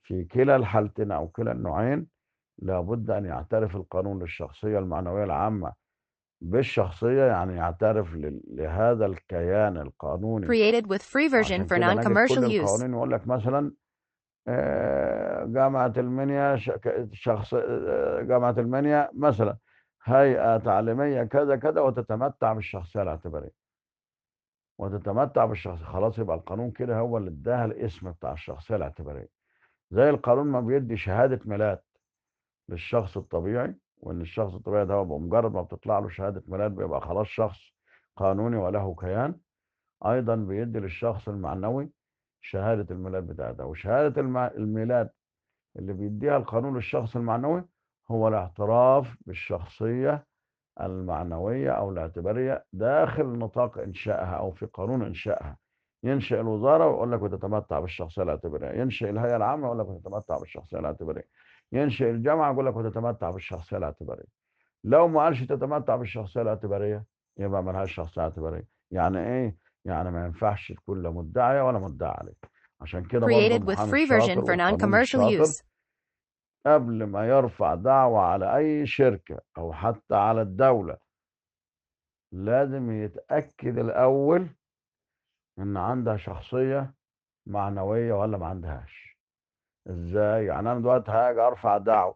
في كلا الحالتين أو كلا النوعين لابد أن يعترف القانون للشخصية المعنوية العامة بالشخصية يعني يعترف ل- لهذا الكيان القانوني Created with free version عشان for كده نجد non-commercial كل use. القوانين يقول لك مثلا آه، جامعة المنيا ش- ك- شخص آه، جامعة المنيا مثلا هيئة تعليمية كذا كذا وتتمتع بالشخصية الاعتبارية وتتمتع بالشخصية خلاص يبقى القانون كده هو اللي اداها الاسم بتاع الشخصية الاعتبارية زي القانون ما بيدي شهادة ميلاد للشخص الطبيعي وان الشخص الطبيعي ده هو بمجرد ما بتطلع له شهادة ميلاد بيبقى خلاص شخص قانوني وله كيان ايضا بيدي للشخص المعنوي شهادة الميلاد بتاعته وشهادة الم- الميلاد اللي بيديها القانون للشخص المعنوي هو الاعتراف بالشخصية المعنوية أو الاعتبارية داخل نطاق إنشائها أو في قانون إنشائها ينشئ الوزارة ويقول لك وتتمتع بالشخصية الاعتبارية ينشئ الهيئة العامة يقول لك وتتمتع بالشخصية الاعتبارية ينشئ الجامعة يقول لك وتتمتع بالشخصية الاعتبارية لو ما قالش تتمتع بالشخصية الاعتبارية يبقى ملهاش شخصية اعتبارية يعني إيه؟ يعني ما ينفعش تكون لا مدعية ولا مدعي عليه عشان كده برضه Created with المحامي free الشاطر version for والقانون non-commercial الشاطر use. قبل ما يرفع دعوة على أي شركة أو حتى على الدولة لازم يتأكد الأول إن عندها شخصية معنوية ولا ما عندهاش إزاي؟ يعني أنا دلوقتي هاجي أرفع دعوة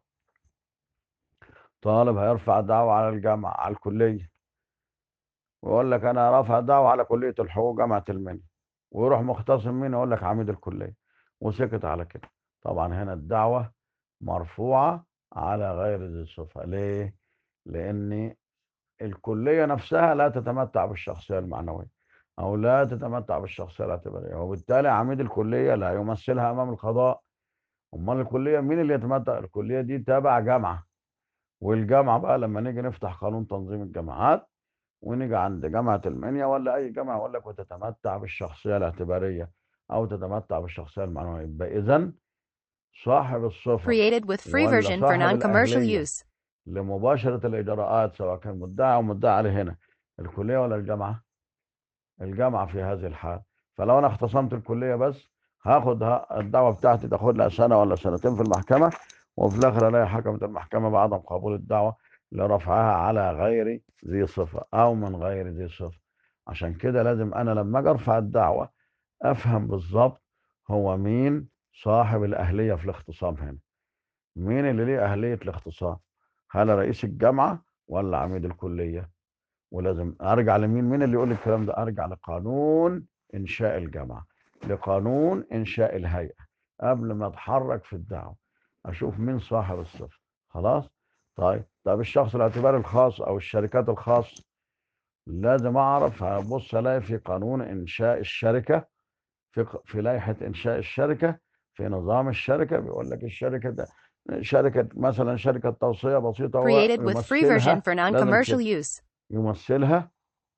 طالب هيرفع دعوة على الجامعة على الكلية ويقول لك أنا رافع دعوة على كلية الحقوق جامعة المنيا ويروح مختصم مين يقول لك عميد الكلية وسكت على كده طبعا هنا الدعوة مرفوعة على غير ذي الصفة ليه؟ لأن الكلية نفسها لا تتمتع بالشخصية المعنوية أو لا تتمتع بالشخصية الاعتبارية وبالتالي عميد الكلية لا يمثلها أمام القضاء أمال الكلية مين اللي يتمتع الكلية دي تابع جامعة والجامعة بقى لما نيجي نفتح قانون تنظيم الجامعات ونيجي عند جامعة المنيا ولا أي جامعة يقول لك وتتمتع بالشخصية الاعتبارية أو تتمتع بالشخصية المعنوية يبقى إذا صاحب الصفة Created with free ولا version for صاحب non-commercial الأهلية use. لمباشرة الإجراءات سواء كان مدعي أو مدعي عليه هنا الكلية ولا الجامعة؟ الجامعة في هذه الحال فلو أنا اختصمت الكلية بس هاخد ها- الدعوة بتاعتي تاخد لها سنة ولا سنتين في المحكمة وفي الآخر ألاقي حكمت المحكمة بعدم قبول الدعوة لرفعها على غير ذي صفة أو من غير ذي صفة عشان كده لازم أنا لما أجي أرفع الدعوة أفهم بالظبط هو مين صاحب الأهلية في الاختصام هنا مين اللي ليه أهلية الاختصام هل رئيس الجامعة ولا عميد الكلية ولازم ارجع لمين مين اللي يقول لي الكلام ده ارجع لقانون انشاء الجامعه لقانون انشاء الهيئه قبل ما اتحرك في الدعوه اشوف مين صاحب الصفه خلاص طيب طب الشخص الاعتباري الخاص او الشركات الخاصه لازم اعرف هبص الاقي في قانون انشاء الشركه في ق- في لائحه انشاء الشركه في نظام الشركه بيقول لك الشركه ده شركه مثلا شركه توصيه بسيطه هو Created with free version يمثلها for لازم non-commercial كده use. يمثلها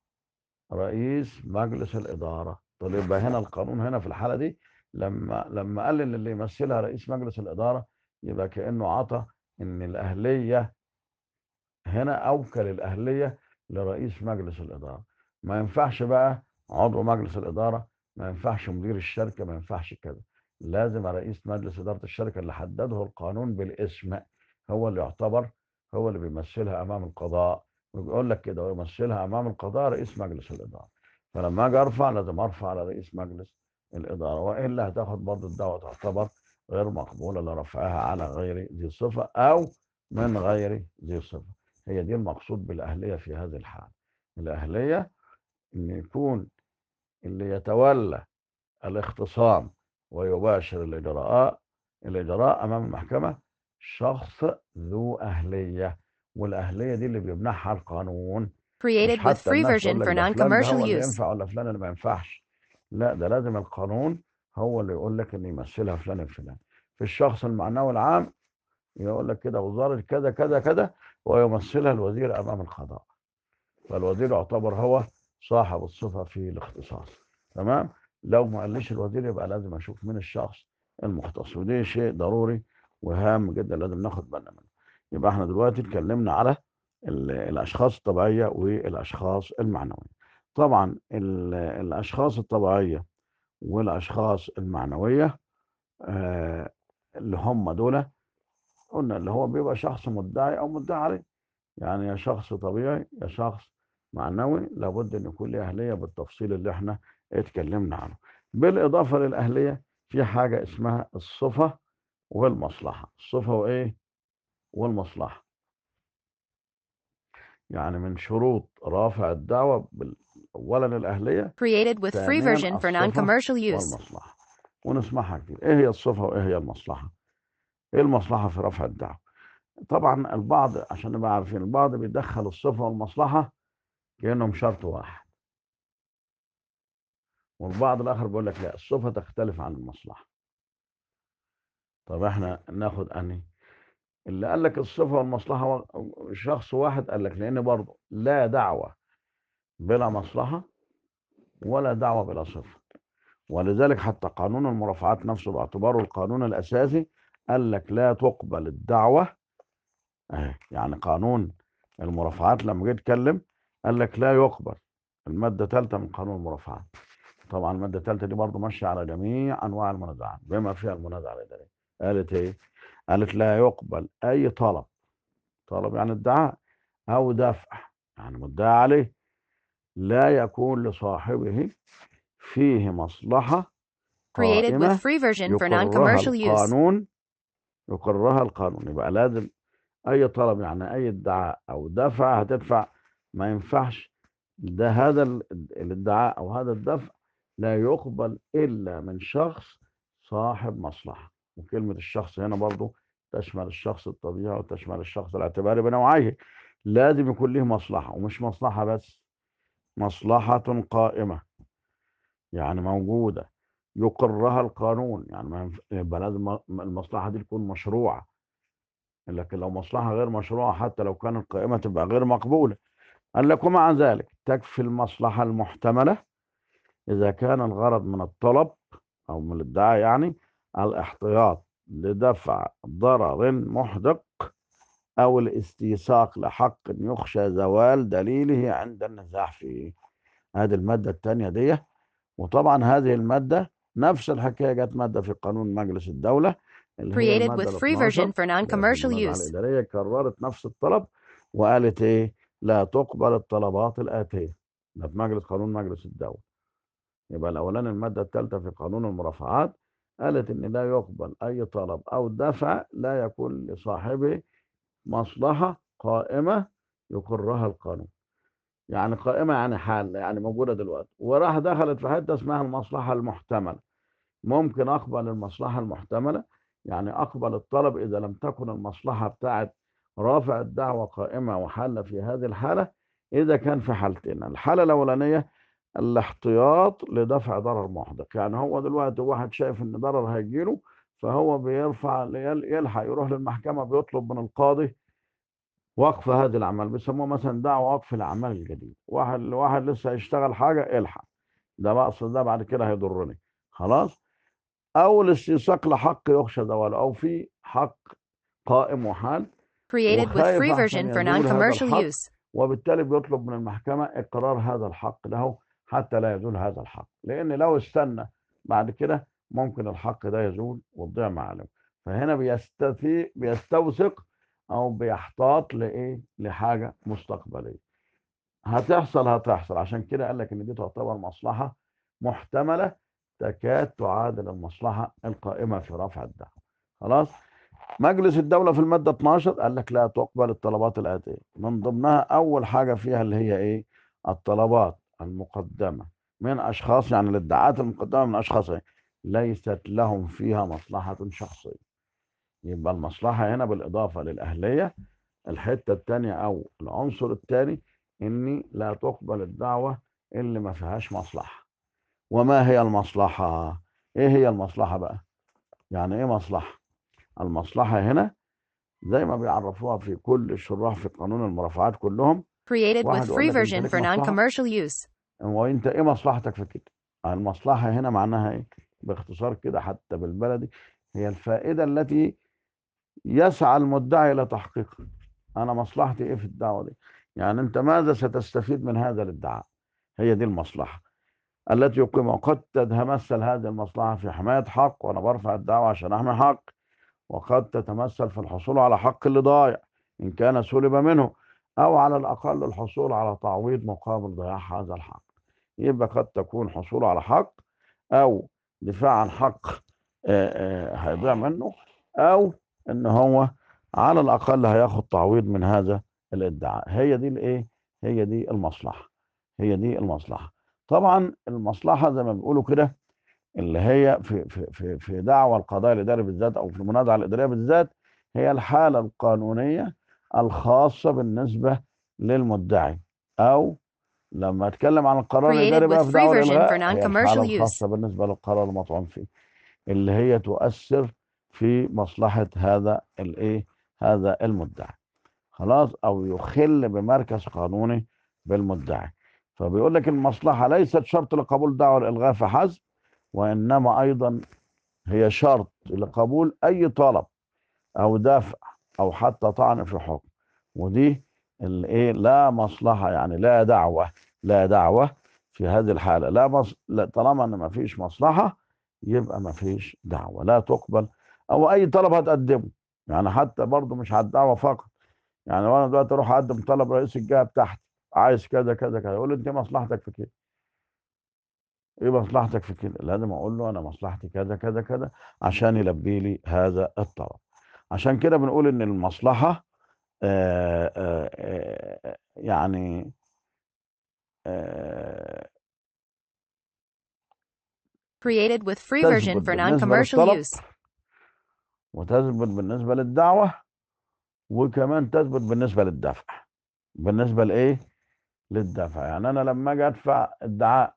رئيس مجلس الإدارة طب يبقى هنا القانون هنا في الحالة دي لما لما قال إن اللي يمثلها رئيس مجلس الإدارة يبقى كأنه عطى إن الأهلية هنا أوكل الأهلية لرئيس مجلس الإدارة ما ينفعش بقى عضو مجلس الإدارة ما ينفعش مدير الشركة ما ينفعش كده لازم رئيس مجلس إدارة الشركة اللي حدده القانون بالاسم هو اللي يعتبر هو اللي بيمثلها أمام القضاء وبيقول لك كده ويمثلها أمام القضاء رئيس مجلس الإدارة فلما أجي أرفع لازم أرفع على رئيس مجلس الإدارة وإلا هتاخد برضه الدعوة تعتبر غير مقبولة لرفعها على غير ذي صفة أو من غير ذي صفة هي دي المقصود بالأهلية في هذه الحال الأهلية إن يكون اللي يتولى الاختصام ويباشر الإجراء الإجراء أمام المحكمة شخص ذو أهلية والأهلية دي اللي بيمنحها القانون مش Created with حتى free الناس version تقول لك for ده فلان ده non-commercial هو اللي use. ينفع ولا فلان اللي ما ينفعش لا ده لازم القانون هو اللي يقول لك ان يمثلها فلان الفلاني في الشخص المعنوي العام يقول لك كده وزارة كذا كذا كذا ويمثلها الوزير أمام القضاء فالوزير يعتبر هو صاحب الصفة في الاختصاص تمام لو ما قاليش الوزير يبقى لازم أشوف مين الشخص المختص ودي شيء ضروري وهام جدا لازم ناخد بالنا منه يبقى احنا دلوقتي اتكلمنا على ال- الأشخاص الطبيعية والأشخاص المعنوية طبعا ال- الأشخاص الطبيعية والأشخاص المعنوية آه، اللي هم دول قلنا اللي هو بيبقى شخص مدعي او مدعي عليه يعني يا شخص طبيعي يا شخص معنوي لابد ان يكون له اهليه بالتفصيل اللي احنا اتكلمنا عنه بالاضافه للاهليه في حاجه اسمها الصفه والمصلحه الصفه وايه والمصلحه يعني من شروط رافع الدعوه بال- اولا الاهليه Created with free ثانيا version for الصفه non-commercial use. والمصلحه ونسمعها كتير ايه هي الصفه وايه هي المصلحه ايه المصلحه في رفع الدعوه طبعا البعض عشان نبقى عارفين البعض بيدخل الصفه والمصلحه كانهم شرط واحد والبعض الاخر بيقول لك لا الصفه تختلف عن المصلحه طب احنا ناخد انهي اللي قال لك الصفه والمصلحه و- شخص واحد قال لك لان برضه لا دعوه بلا مصلحه ولا دعوه بلا صفه ولذلك حتى قانون المرافعات نفسه باعتباره القانون الاساسي قال لك لا تقبل الدعوه اهي يعني قانون المرافعات لما جه يتكلم قال لك لا يقبل الماده الثالثه من قانون المرافعات طبعا الماده الثالثه دي برضه ماشيه على جميع انواع المنازعات بما فيها المنازعه الاداريه قالت ايه؟ قالت لا يقبل اي طلب طلب يعني ادعاء او دفع يعني مدعى عليه لا يكون لصاحبه فيه مصلحه Created with قائمه free version for يقرها non-commercial use. القانون يقرها القانون يبقى لازم اي طلب يعني اي ادعاء او دفع هتدفع ما ينفعش ده هذا ال- الادعاء او هذا الدفع لا يقبل الا من شخص صاحب مصلحه وكلمه الشخص هنا برضو تشمل الشخص الطبيعي وتشمل الشخص الاعتباري بنوعيه لازم يكون له مصلحه ومش مصلحه بس مصلحه قائمه يعني موجوده يقرها القانون يعني ما ينف- يبقى لازم م- المصلحه دي تكون مشروعه لكن لو مصلحه غير مشروعه حتى لو كانت قائمه تبقى غير مقبوله قال لك ومع ذلك تكفي المصلحه المحتمله اذا كان الغرض من الطلب او من الادعاء يعني الاحتياط لدفع ضرر محدق او الاستيثاق لحق يخشى زوال دليله عند النزاع فيه هذه الماده الثانيه دي وطبعا هذه الماده نفس الحكايه جت ماده في قانون مجلس الدوله اللي هي Created الماده with ال free 12 version for اللي هي في non-commercial المنازعه use. الاداريه كررت نفس الطلب وقالت ايه لا تقبل الطلبات الاتيه ده في مجلس قانون مجلس الدوله يبقى الاولاني الماده الثالثه في قانون المرافعات قالت ان لا يقبل اي طلب او دفع لا يكون لصاحبه مصلحه قائمه يقرها القانون يعني قائمه يعني حال يعني موجوده دلوقتي وراح دخلت في حته اسمها المصلحه المحتمله ممكن اقبل المصلحه المحتمله يعني اقبل الطلب اذا لم تكن المصلحه بتاعت رافع الدعوه قائمه وحاله في هذه الحاله اذا كان في حالتين الحاله الاولانيه الاحتياط لدفع ضرر محدق يعني هو دلوقتي واحد شايف ان ضرر هيجيله فهو بيرفع يل- يلحق يروح للمحكمه بيطلب من القاضي وقف هذه الاعمال بيسموها مثلا دعوه وقف الاعمال الجديد واحد واحد لسه هيشتغل حاجه الحق ده بقص ده بعد كده هيضرني خلاص او الاستيثاق لحق يخشى زواله او في حق قائم وحال Created with وخايف free احسن version for يزول هذا non-commercial الحق use. وبالتالي بيطلب من المحكمة إقرار هذا الحق له حتى لا يزول هذا الحق لأن لو استنى بعد كده ممكن الحق ده يزول وتضيع معلم فهنا بيستفي بيستوثق أو بيحتاط لإيه لحاجة مستقبلية هتحصل هتحصل عشان كده قال لك إن دي تعتبر مصلحة محتملة تكاد تعادل المصلحة القائمة في رفع الدعوة خلاص مجلس الدولة في المادة 12 قال لك لا تقبل الطلبات الآتية من ضمنها أول حاجة فيها اللي هي إيه الطلبات المقدمة من أشخاص يعني الادعاءات المقدمة من أشخاص إيه؟ ليست لهم فيها مصلحة شخصية يبقى المصلحة هنا بالإضافة للأهلية الحتة الثانية أو العنصر الثاني إني لا تقبل الدعوة اللي ما فيهاش مصلحة وما هي المصلحة؟ إيه هي المصلحة بقى؟ يعني إيه مصلحة؟ المصلحة هنا زي ما بيعرفوها في كل الشراح في قانون المرافعات كلهم Created واحد with يقول free لك انت version ليك for مصلحة non-commercial use. هو انت ايه مصلحتك في كده المصلحة هنا معناها ايه باختصار كده حتى بالبلدي هي الفائدة التي يسعى المدعي الى تحقيقها انا مصلحتي ايه في الدعوة دي يعني انت ماذا ستستفيد من هذا الادعاء هي دي المصلحة التي يقيمها قد تتمثل هذه المصلحة في حماية حق وانا برفع الدعوة عشان احمي حق وقد تتمثل في الحصول على حق اللي ضايع إن كان سلب منه أو على الأقل الحصول على تعويض مقابل ضياع هذا الحق يبقى قد تكون حصول على حق أو دفاع عن حق آه، آه، هيضيع منه أو إن هو على الأقل هياخد تعويض من هذا الادعاء هي دي الإيه؟ هي دي المصلحة هي دي المصلحة طبعا المصلحة زي ما بيقولوا كده اللي هي في في في في دعوى القضاء الاداري بالذات او في المنازعه الاداريه بالذات هي الحاله القانونيه الخاصه بالنسبه للمدعي او لما اتكلم عن القرار Created الاداري بقى with في free دعوى version الالغاء for هي non-commercial الحاله use. الخاصه بالنسبه للقرار المطعون فيه اللي هي تؤثر في مصلحه هذا الايه هذا المدعي خلاص او يخل بمركز قانوني بالمدعي فبيقول لك المصلحه ليست شرط لقبول دعوى الالغاء فحسب وانما ايضا هي شرط لقبول اي طلب او دفع او حتى طعن في حكم ودي الايه لا مصلحه يعني لا دعوه لا دعوه في هذه الحاله لا, مص... لا طالما ان ما فيش مصلحه يبقى ما فيش دعوه لا تقبل او اي طلب هتقدمه يعني حتى برضه مش على الدعوه فقط يعني وانا دلوقتي اروح اقدم طلب رئيس الجهه بتاعتي عايز كذا كذا كذا يقول لي انت مصلحتك في كده ايه مصلحتك في كده لازم اقول له انا مصلحتي كذا كذا كذا عشان يلبي لي هذا الطلب عشان كده بنقول ان المصلحه آآ آآ يعني آآ Created with free تثبت version for بالنسبه non-commercial للطلب use. وتثبت بالنسبه للدعوه وكمان تثبت بالنسبه للدفع بالنسبه لايه للدفع يعني انا لما اجي ادفع ادعاء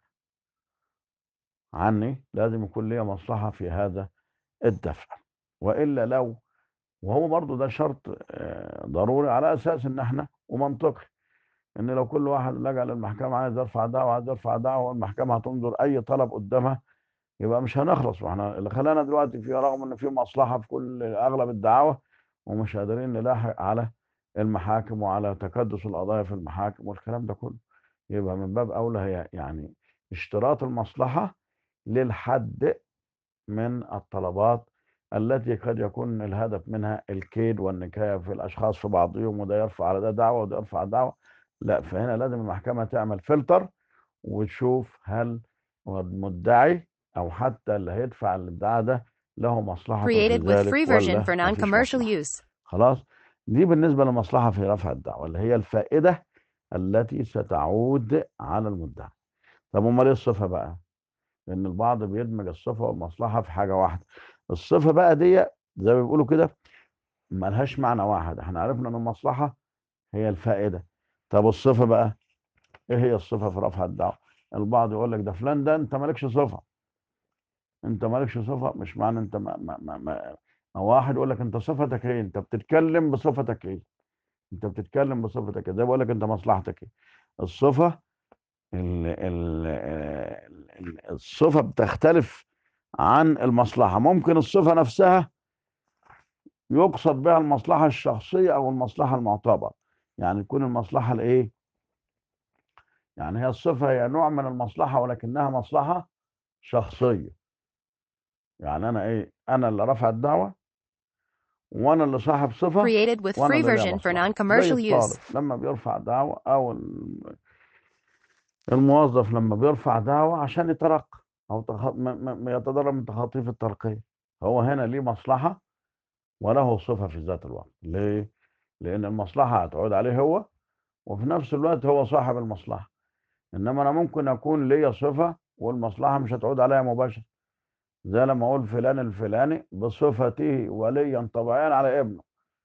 عني لازم يكون لي مصلحه في هذا الدفع والا لو وهو برضو ده شرط آه، ضروري على اساس ان احنا ومنطقي ان لو كل واحد لجأ للمحكمه عايز يرفع دعوه عايز يرفع دعوه والمحكمه هتنظر اي طلب قدامها يبقى مش هنخلص واحنا اللي خلانا دلوقتي في رغم ان في مصلحه في كل اغلب الدعاوى ومش قادرين نلاحق على المحاكم وعلى تكدس القضايا في المحاكم والكلام ده كله يبقى من باب اولى هي يعني اشتراط المصلحه للحد من الطلبات التي قد يكون الهدف منها الكيد والنكايه في الاشخاص في بعضهم وده يرفع على ده دعوه وده يرفع دعوه لا فهنا لازم المحكمه تعمل فلتر وتشوف هل المدعي او حتى اللي هيدفع الادعاء ده له مصلحه في Created with ذلك free ولا version for مفيش non-commercial مصلحه use. خلاص دي بالنسبه للمصلحه في رفع الدعوه اللي هي الفائده التي ستعود على المدعي طب امال ايه الصفه بقى لان البعض بيدمج الصفه والمصلحه في حاجه واحده الصفه بقى دي زي ما بيقولوا كده ملهاش معنى واحد احنا عرفنا ان المصلحه هي الفائده طب الصفه بقى ايه هي الصفه في رفع الدعوه البعض يقول لك ده فلان ده انت مالكش صفه انت مالكش صفه مش معنى انت ما ما ما ما ما واحد يقول لك انت صفتك ايه انت بتتكلم بصفتك ايه انت بتتكلم بصفتك ايه زي بقول لك انت مصلحتك ايه الصفه ال ال ال- الصفه بتختلف عن المصلحه ممكن الصفه نفسها يقصد بها المصلحه الشخصيه او المصلحه المعتبره يعني تكون المصلحه الايه يعني هي الصفه هي نوع من المصلحه ولكنها مصلحه شخصيه يعني انا ايه انا اللي رفع الدعوه وانا اللي صاحب صفه Created with وانا free اللي ليا version for مصلحه non-commercial زي use. الطالب لما بيرفع دعوه او ال- الموظف لما بيرفع دعوه عشان يترقى او تخ... ما- ما ما يتضرر من تخاطيف الترقيه هو هنا ليه مصلحه وله صفه في ذات الوقت ليه؟ لان المصلحه هتعود عليه هو وفي نفس الوقت هو صاحب المصلحه انما انا ممكن اكون ليا صفه والمصلحه مش هتعود عليا مباشره زي لما اقول فلان الفلاني بصفته وليا طبيعيا على ابنه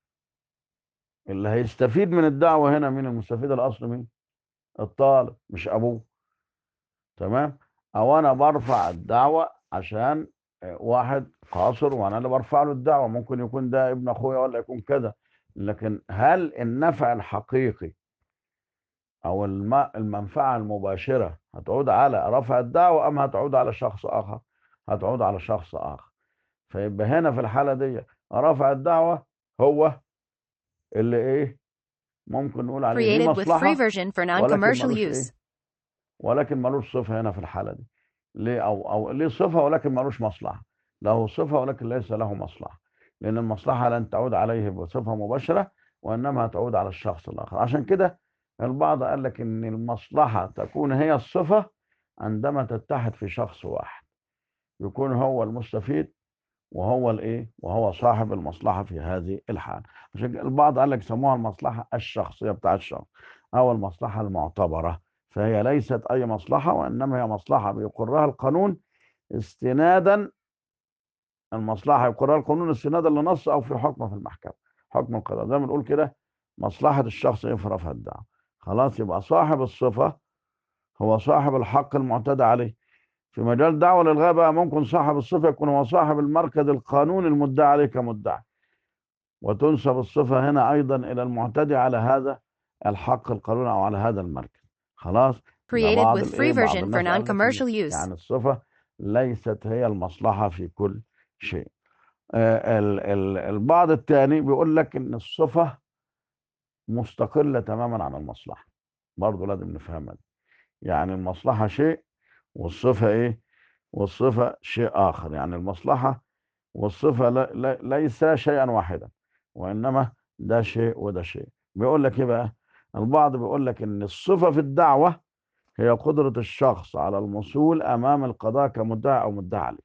اللي هيستفيد من الدعوه هنا مين المستفيد الاصلي مين الطالب مش ابوه تمام او انا برفع الدعوه عشان آه، واحد قاصر وانا اللي برفع له الدعوه ممكن يكون ده ابن اخويا ولا يكون كذا لكن هل النفع الحقيقي او الم- المنفعه المباشره هتعود على رفع الدعوه ام هتعود على شخص اخر هتعود على شخص اخر فيبقى هنا في الحاله دي رفع الدعوه هو اللي ايه ممكن نقول عليه ليه Created with free مصلحه version for ولكن non-commercial ملوش use. ايه ولكن ملوش صفه هنا في الحاله دي ليه او او ليه صفه ولكن ملوش مصلحه له صفه ولكن ليس له مصلحه لأن المصلحة لن تعود عليه بصفة مباشرة وإنما تعود على الشخص الآخر عشان كده البعض قال لك إن المصلحة تكون هي الصفة عندما تتحد في شخص واحد يكون هو المستفيد وهو الايه وهو صاحب المصلحه في هذه الحاله عشان كده البعض قال لك سموها المصلحه الشخصيه بتاع الشخص او المصلحه المعتبره فهي ليست اي مصلحه وانما هي مصلحه بيقرها القانون استنادا المصلحه يقرها القانون استنادا لنص او في حكم في المحكمه حكم القضاء زي ما بنقول كده مصلحه الشخص ايه في رفع الدعوه خلاص يبقى صاحب الصفه هو صاحب الحق المعتدى عليه في مجال الدعوة للغاية بقى ممكن صاحب الصفة يكون هو صاحب المركز القانوني المدعى عليه كمدعي وتنسب الصفة هنا أيضا إلى المعتدي على هذا الحق القانوني أو على هذا المركز خلاص ده Created بعض with الإيه free بعض version for الناس قال لك إن non-commercial use. يعني الصفة ليست هي المصلحة في كل شيء آه، ال- ال- البعض الثاني بيقول لك إن الصفة مستقلة تماما عن المصلحة برضه لازم نفهمها دي. يعني المصلحة شيء والصفة إيه والصفة شيء آخر يعني المصلحة والصفة لا لا ليس شيئا واحدا وإنما ده شيء وده شيء بيقول لك إيه بقى البعض بيقول لك إن الصفة في الدعوة هي قدرة الشخص على الوصول أمام القضاء كمدعي أو مدعي عليه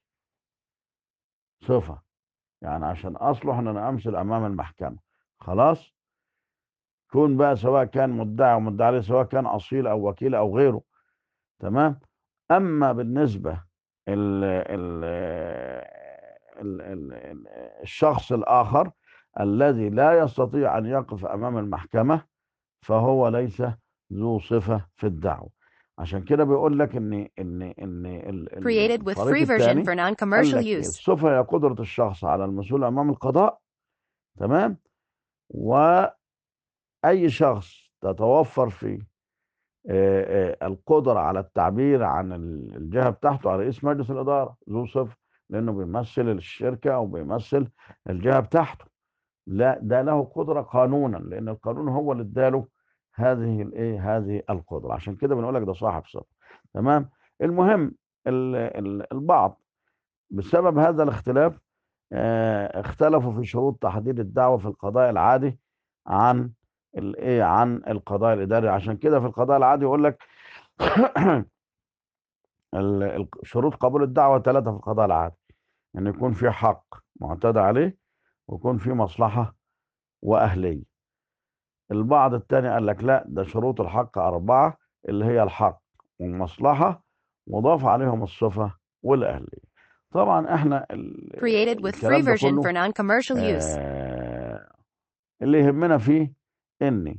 صفة يعني عشان أصلح أن أنا أمثل أمام المحكمة خلاص كون بقى سواء كان مدعي أو مدعي عليه سواء كان أصيل أو وكيل أو غيره تمام أما بالنسبة ال ال ال ال ال الشخص الآخر الذي لا يستطيع أن يقف أمام المحكمة فهو ليس ذو صفة في الدعوة عشان كده بيقول لك إن إن إن ال- ال- Created with الطريق free version الثاني for قال non-commercial لك إيه؟ use. الصفة هي قدرة الشخص على المسؤول أمام القضاء تمام وأي شخص تتوفر فيه آه، آه، القدرة على التعبير عن ال- الجهة بتاعته على رئيس مجلس الإدارة ذو صفة لأنه بيمثل الشركة أو بيمثل الجهة بتاعته لا ده له قدرة قانونا لأن القانون هو اللي اداله هذه الايه هذه القدرة عشان كده بنقول لك ده صاحب صفة تمام المهم ال- ال- البعض بسبب هذا الاختلاف آه، اختلفوا في شروط تحديد الدعوة في القضاء العادي عن الايه عن القضاء الإداري عشان كده في القضاء العادي يقول لك ال- ال- شروط قبول الدعوة ثلاثة في القضاء العادي ان يكون في حق معتدى عليه ويكون في مصلحة وأهلية البعض التاني قال لك لا ده شروط الحق أربعة اللي هي الحق والمصلحة وضاف عليهم الصفة والأهلية طبعا احنا ال- Created with free الكلام ده version for كله non-commercial use. آه، اللي يهمنا فيه ان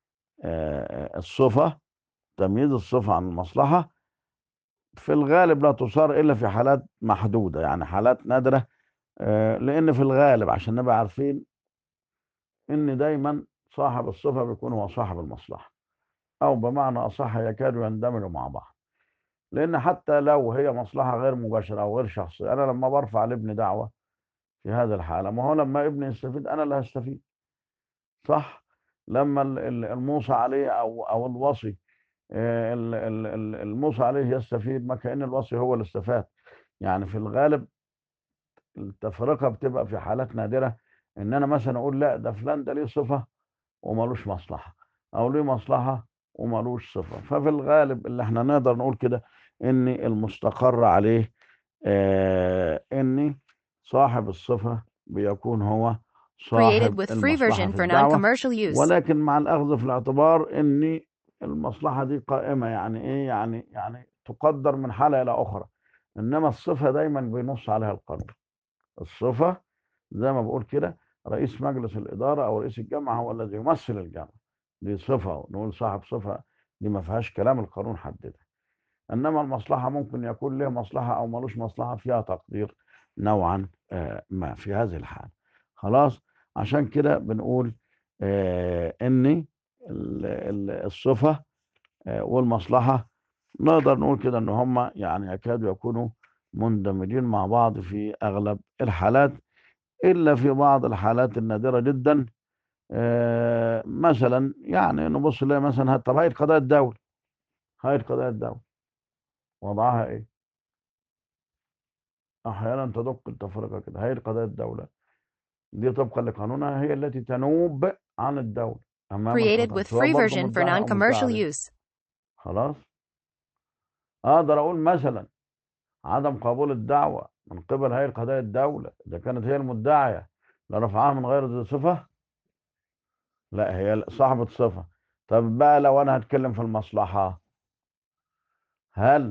آه، الصفة تمييز الصفة عن المصلحة في الغالب لا تصار إلا في حالات محدودة يعني حالات نادرة آه، لأن في الغالب عشان نبقى عارفين إن دايما صاحب الصفة بيكون هو صاحب المصلحة أو بمعنى أصح يكادوا يندمجوا مع بعض لأن حتى لو هي مصلحة غير مباشرة أو غير شخصية أنا لما برفع لابني دعوة في هذه الحالة ما هو لما ابني يستفيد أنا اللي هستفيد صح لما ال- ال- الموصى عليه أو أو الوصي آه، ال- ال- ال- الموصى عليه يستفيد ما كأن الوصي هو اللي استفاد يعني في الغالب التفرقة بتبقى في حالات نادرة ان انا مثلا اقول لا ده فلان ده ليه صفة ومالوش مصلحة او ليه مصلحة ومالوش صفة ففي الغالب اللي احنا نقدر نقول كده ان المستقر عليه آه ان صاحب الصفة بيكون هو Created صاحب with free المصلحة version في for الدعوة non-commercial use. ولكن مع الاخذ في الاعتبار ان المصلحة دي قائمة يعني ايه يعني يعني تقدر من حالة الى اخرى انما الصفة دايما بينص عليها القانون الصفة زي ما بقول كده رئيس مجلس الإدارة أو رئيس الجامعة هو الذي يمثل الجامعة دي صفة نقول صاحب صفة دي ما فيهاش كلام القانون حددها إنما المصلحة ممكن يكون له مصلحة أو ملوش مصلحة فيها تقدير نوعا آه، ما في هذه الحالة خلاص عشان كده بنقول آه، إن ال- ال- الصفة آه، والمصلحة نقدر نقول كده إن هما يعني يكادوا يكونوا مندمجين مع بعض في أغلب الحالات إلا في بعض الحالات النادرة جدا آه، مثلا يعني نبص نلاقي مثلا طب هيئة قضاء الدولة هيئة قضاء الدولة وضعها إيه؟ أحيانا تدق التفرقة كده هيئة قضاء الدولة دي طبقا لقانونها هي التي تنوب عن الدولة أمام Created الخطأ with سواء free برضه version for مدعي أو مدعى non-commercial عليه use. خلاص أقدر أقول مثلا عدم قبول الدعوة من قبل هيئة قضاء الدولة إذا كانت هي المدعية لرفعها من غير ذي صفة لا هي صاحبة صفة طب بقى لو أنا هتكلم في المصلحة هل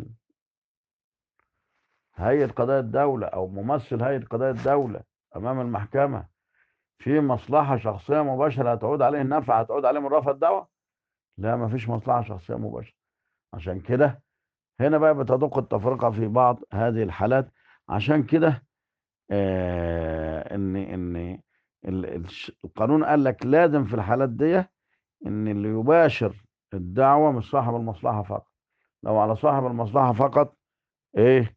هيئة قضاء الدولة أو ممثل هيئة قضاء الدولة أمام المحكمة في مصلحة شخصية مباشرة هتعود عليه النفع هتعود عليه من رفع الدعوة؟ لا مفيش مصلحة شخصية مباشرة عشان كده هنا بقى بتدق التفرقة في بعض هذه الحالات عشان كده آه ان ان ال- الش- القانون قال لك لازم في الحالات دي ان اللي يباشر الدعوة مش صاحب المصلحة فقط لو على صاحب المصلحة فقط ايه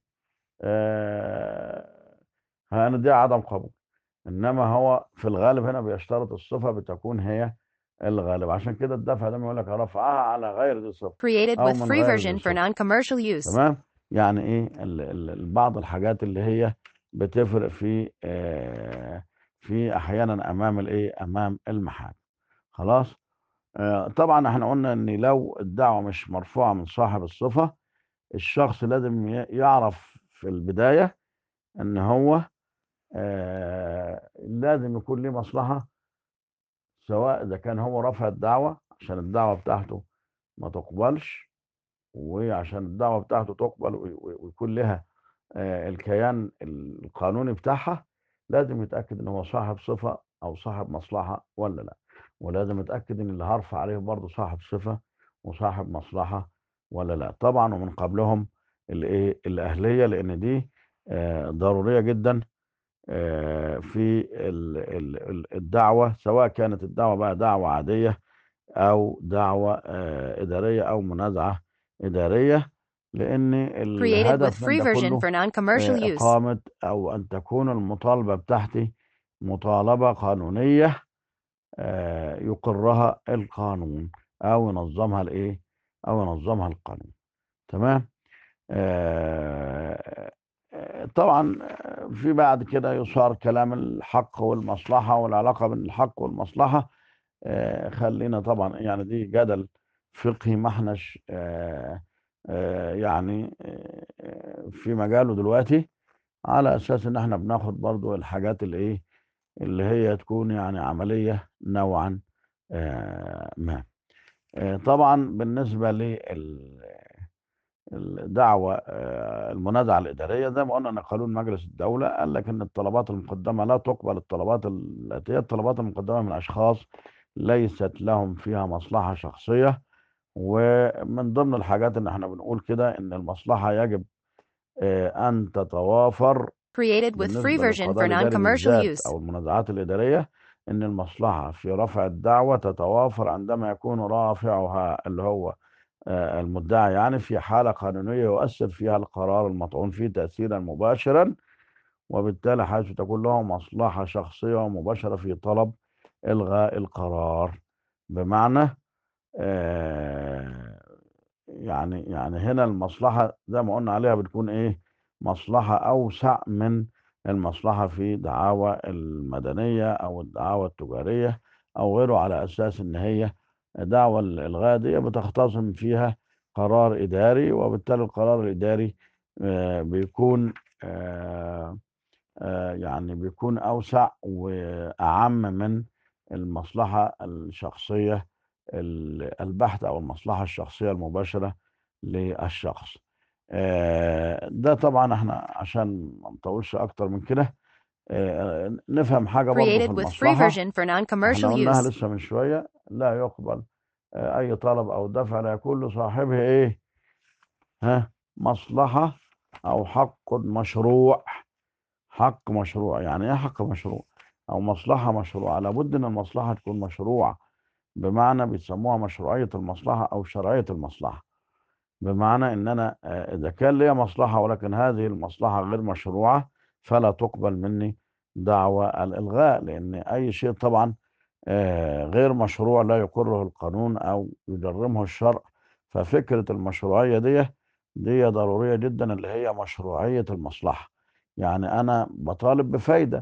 آه هندي عدم قبول انما هو في الغالب هنا بيشترط الصفة بتكون هي الغالب عشان كده الدفع ده بيقول لك رفعها على غير ذي صفة Created او with من free غير version ذي for صفة non-commercial use. تمام يعني ايه ال- ال- ال- بعض الحاجات اللي هي بتفرق في آه، في احيانا امام الايه امام المحاكم خلاص آه، طبعا احنا قلنا ان لو الدعوه مش مرفوعه من صاحب الصفه الشخص لازم ي- يعرف في البدايه ان هو آه، لازم يكون ليه مصلحه سواء اذا كان هو رفع الدعوه عشان الدعوه بتاعته ما تقبلش وعشان الدعوه بتاعته تقبل وي- وي- ويكون لها آه، الكيان القانوني بتاعها لازم يتأكد ان هو صاحب صفة او صاحب مصلحة ولا لا ولازم يتأكد ان اللي هرفع عليه برضه صاحب صفة وصاحب مصلحة ولا لا طبعا ومن قبلهم الايه الاهلية لان دي آه، ضرورية جدا آه، في ال- ال- ال- الدعوة سواء كانت الدعوة بقى دعوة عادية او دعوة آه، ادارية او منازعة ادارية لان Created with الهدف من free ده version كله for non-commercial آه، use. إقامة أو أن تكون المطالبة بتاعتي مطالبة قانونية آه، يقرها القانون أو ينظمها الإيه؟ أو ينظمها القانون تمام؟ آه، آه، طبعا آه، في بعد كده يصار كلام الحق والمصلحة والعلاقة بين الحق والمصلحة آه، خلينا طبعا يعني دي جدل فقهي ما احناش آه، آه، يعني آه، آه، في مجاله دلوقتي على اساس ان احنا بناخد برضو الحاجات اللي ايه اللي هي تكون يعني عملية نوعا آه، ما آه، طبعا بالنسبة للدعوة المنازعة الإدارية زي ما قلنا ان قانون مجلس الدولة قال لك ان الطلبات المقدمة لا تقبل الطلبات التي هي الطلبات المقدمة من اشخاص ليست لهم فيها مصلحة شخصية ومن ضمن الحاجات اللي احنا بنقول كده ان المصلحة يجب آه، ان تتوافر Created with free بالنسبة version للقضاء for الإداري non-commercial بالذات use. أو المنازعات الإدارية إن المصلحة في رفع الدعوة تتوافر عندما يكون رافعها اللي هو آه، المدعي يعني في حالة قانونية يؤثر فيها القرار المطعون فيه تأثيرا مباشرا وبالتالي حيث تكون له مصلحة شخصية ومباشرة في طلب إلغاء القرار بمعنى آه، يعني يعني هنا المصلحة زي ما قلنا عليها بتكون ايه مصلحة اوسع من المصلحة في دعاوى المدنية او الدعاوى التجارية او غيره على اساس ان هي دعوى الالغاء دي بتختصم فيها قرار اداري وبالتالي القرار الاداري آه، بيكون آه، آه، يعني بيكون أوسع وأعم من المصلحة الشخصية ال- البحتة أو المصلحة الشخصية المباشرة للشخص آه، ده طبعا احنا عشان ما نطولش أكتر من كده آه، نفهم حاجة برضو في Created with free المصلحة version for احنا non-commercial قلناها use. لسه من شوية لا يقبل آه، أي طلب أو دفع لا يكون لصاحبه إيه ها مصلحة أو حق مشروع حق مشروع يعني ايه حق مشروع او مصلحة مشروعة لابد ان المصلحة تكون مشروعة بمعنى بيسموها مشروعية المصلحة او شرعية المصلحة بمعنى ان انا آه، اذا كان لي مصلحة ولكن هذه المصلحة غير مشروعة فلا تقبل مني دعوى الالغاء لان اي شيء طبعا آه، غير مشروع لا يقره القانون او يجرمه الشرع ففكرة المشروعية دي دي ضرورية جدا اللي هي مشروعية المصلحة يعني انا بطالب بفايدة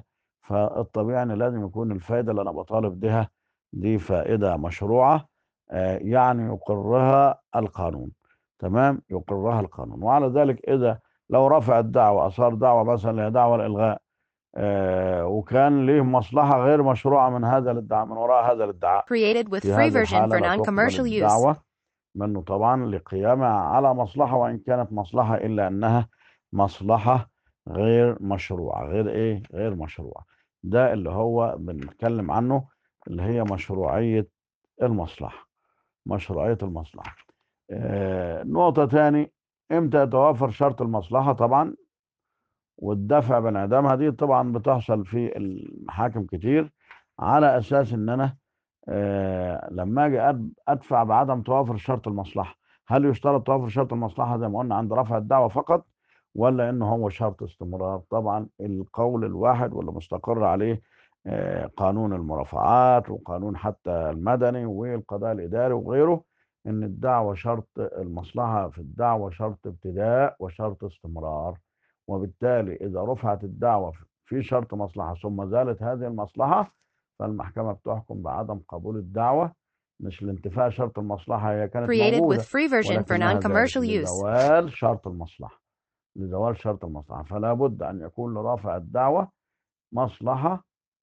فالطبيعي ان لازم يكون الفائده اللي انا بطالب بها دي فائده مشروعه آه، يعني يقرها القانون تمام يقرها القانون وعلى ذلك اذا لو رفع الدعوه اصار دعوه مثلا هي دعوه الالغاء آه، وكان ليه مصلحه غير مشروعه من هذا الادعاء من وراء هذا الادعاء Created with في free هذه version الحالة for لا تقبل non-commercial use. الدعوة منه طبعا لقيامها على مصلحة وإن كانت مصلحة إلا أنها مصلحة غير مشروعة غير إيه غير مشروعة ده اللي هو بنتكلم عنه اللي هي مشروعية المصلحة مشروعية المصلحة آه نقطة تاني إمتى يتوافر شرط المصلحة طبعا والدفع بانعدامها دي طبعا بتحصل في المحاكم كتير على أساس إن أنا آه، لما اجي أد- ادفع بعدم توافر شرط المصلحه هل يشترط توافر شرط المصلحه زي ما قلنا عند رفع الدعوه فقط ولا انه هو شرط استمرار طبعا القول الواحد واللي مستقر عليه آه، قانون المرافعات وقانون حتى المدني والقضاء الاداري وغيره ان الدعوه شرط المصلحه في الدعوه شرط ابتداء وشرط استمرار وبالتالي اذا رفعت الدعوه في شرط مصلحه ثم زالت هذه المصلحه فالمحكمة بتحكم بعدم قبول الدعوة مش لانتفاء شرط المصلحة هي كانت Created with موجودة free version for ولكنها زالت non-commercial use. لزوال شرط المصلحة لزوال شرط المصلحة فلا بد أن يكون لرافع الدعوة مصلحة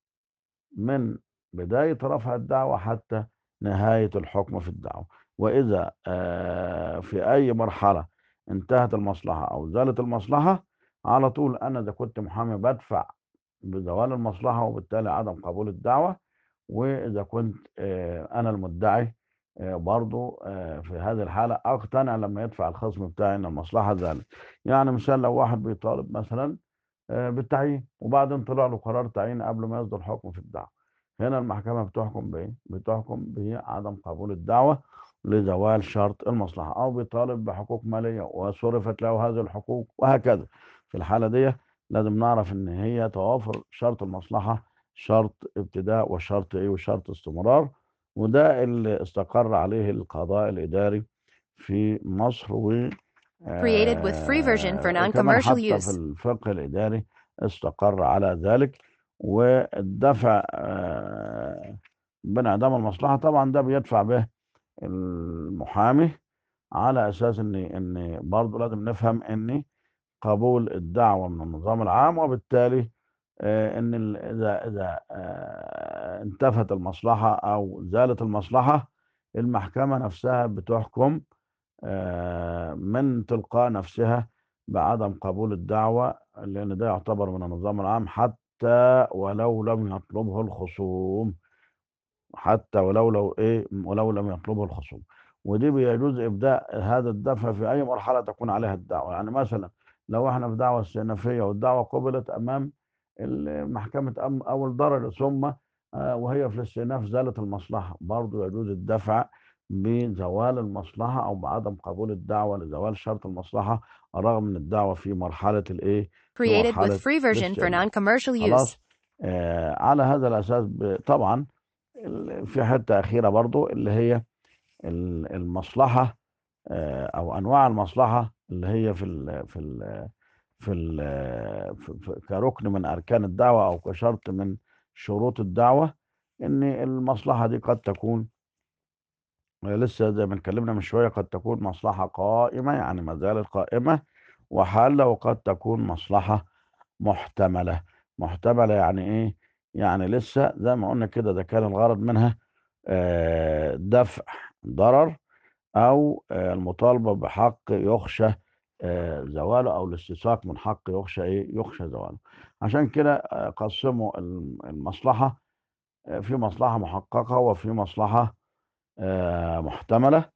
من بداية رفع الدعوة حتى نهاية الحكم في الدعوة وإذا آه، في أي مرحلة انتهت المصلحة أو زالت المصلحة على طول أنا إذا كنت محامي بدفع بزوال المصلحة وبالتالي عدم قبول الدعوة وإذا كنت آه، أنا المدعي آه، برضو آه، في هذه الحالة أقتنع لما يدفع الخصم بتاعي إن المصلحة زالت يعني مثال لو واحد بيطالب مثلا آه، بالتعيين وبعدين طلع له قرار تعيين قبل ما يصدر حكم في الدعوة هنا المحكمة بتحكم بإيه؟ بتحكم بعدم قبول الدعوة لزوال شرط المصلحة أو بيطالب بحقوق مالية وصرفت له هذه الحقوق وهكذا في الحالة دي لازم نعرف إن هي توافر شرط المصلحة شرط ابتداء وشرط إيه وشرط استمرار وده اللي استقر عليه القضاء الإداري في مصر و Created with free version for آه، كمان non-commercial حتى في use. الفقه الإداري استقر على ذلك والدفع آه، بانعدام المصلحة طبعا ده بيدفع به المحامي على أساس إن إن برضه لازم نفهم إن قبول الدعوة من النظام العام وبالتالي آه، إن ال- إذا إذا آه، انتفت المصلحة أو زالت المصلحة المحكمة نفسها بتحكم آه، من تلقاء نفسها بعدم قبول الدعوة لأن ده يعتبر من النظام العام حتى ولو لم يطلبه الخصوم حتى ولو لو ايه ولو لم يطلبه الخصوم ودي بيجوز ابداء هذا الدفع في اي مرحله تكون عليها الدعوه يعني مثلا لو احنا في دعوه استئنافيه والدعوه قبلت امام ال- محكمه أم- اول درجه ثم آه، وهي في الاستئناف زالت المصلحه برضه يجوز الدفع بزوال المصلحه او بعدم قبول الدعوه لزوال شرط المصلحه رغم ان الدعوه في مرحله الايه في Created with مرحله free version for الاستئناف non-commercial use. خلاص آه على هذا الاساس ب- طبعا ال- في حته اخيره برضو اللي هي ال- المصلحه آه، او انواع المصلحه اللي هي في ال في ال في ال في في- كركن من اركان الدعوه او كشرط من شروط الدعوه ان المصلحه دي قد تكون لسه زي ما اتكلمنا من شويه قد تكون مصلحه قائمه يعني ما زالت قائمه وحاله وقد تكون مصلحه محتمله محتمله يعني ايه يعني لسه زي ما قلنا كده ده كان الغرض منها آه، دفع ضرر او آه، المطالبه بحق يخشى آه، زواله او الاستيثاق من حق يخشى ايه يخشى زواله عشان كده آه، قسموا الم- المصلحه آه، في مصلحه محققه وفي مصلحه آه، محتمله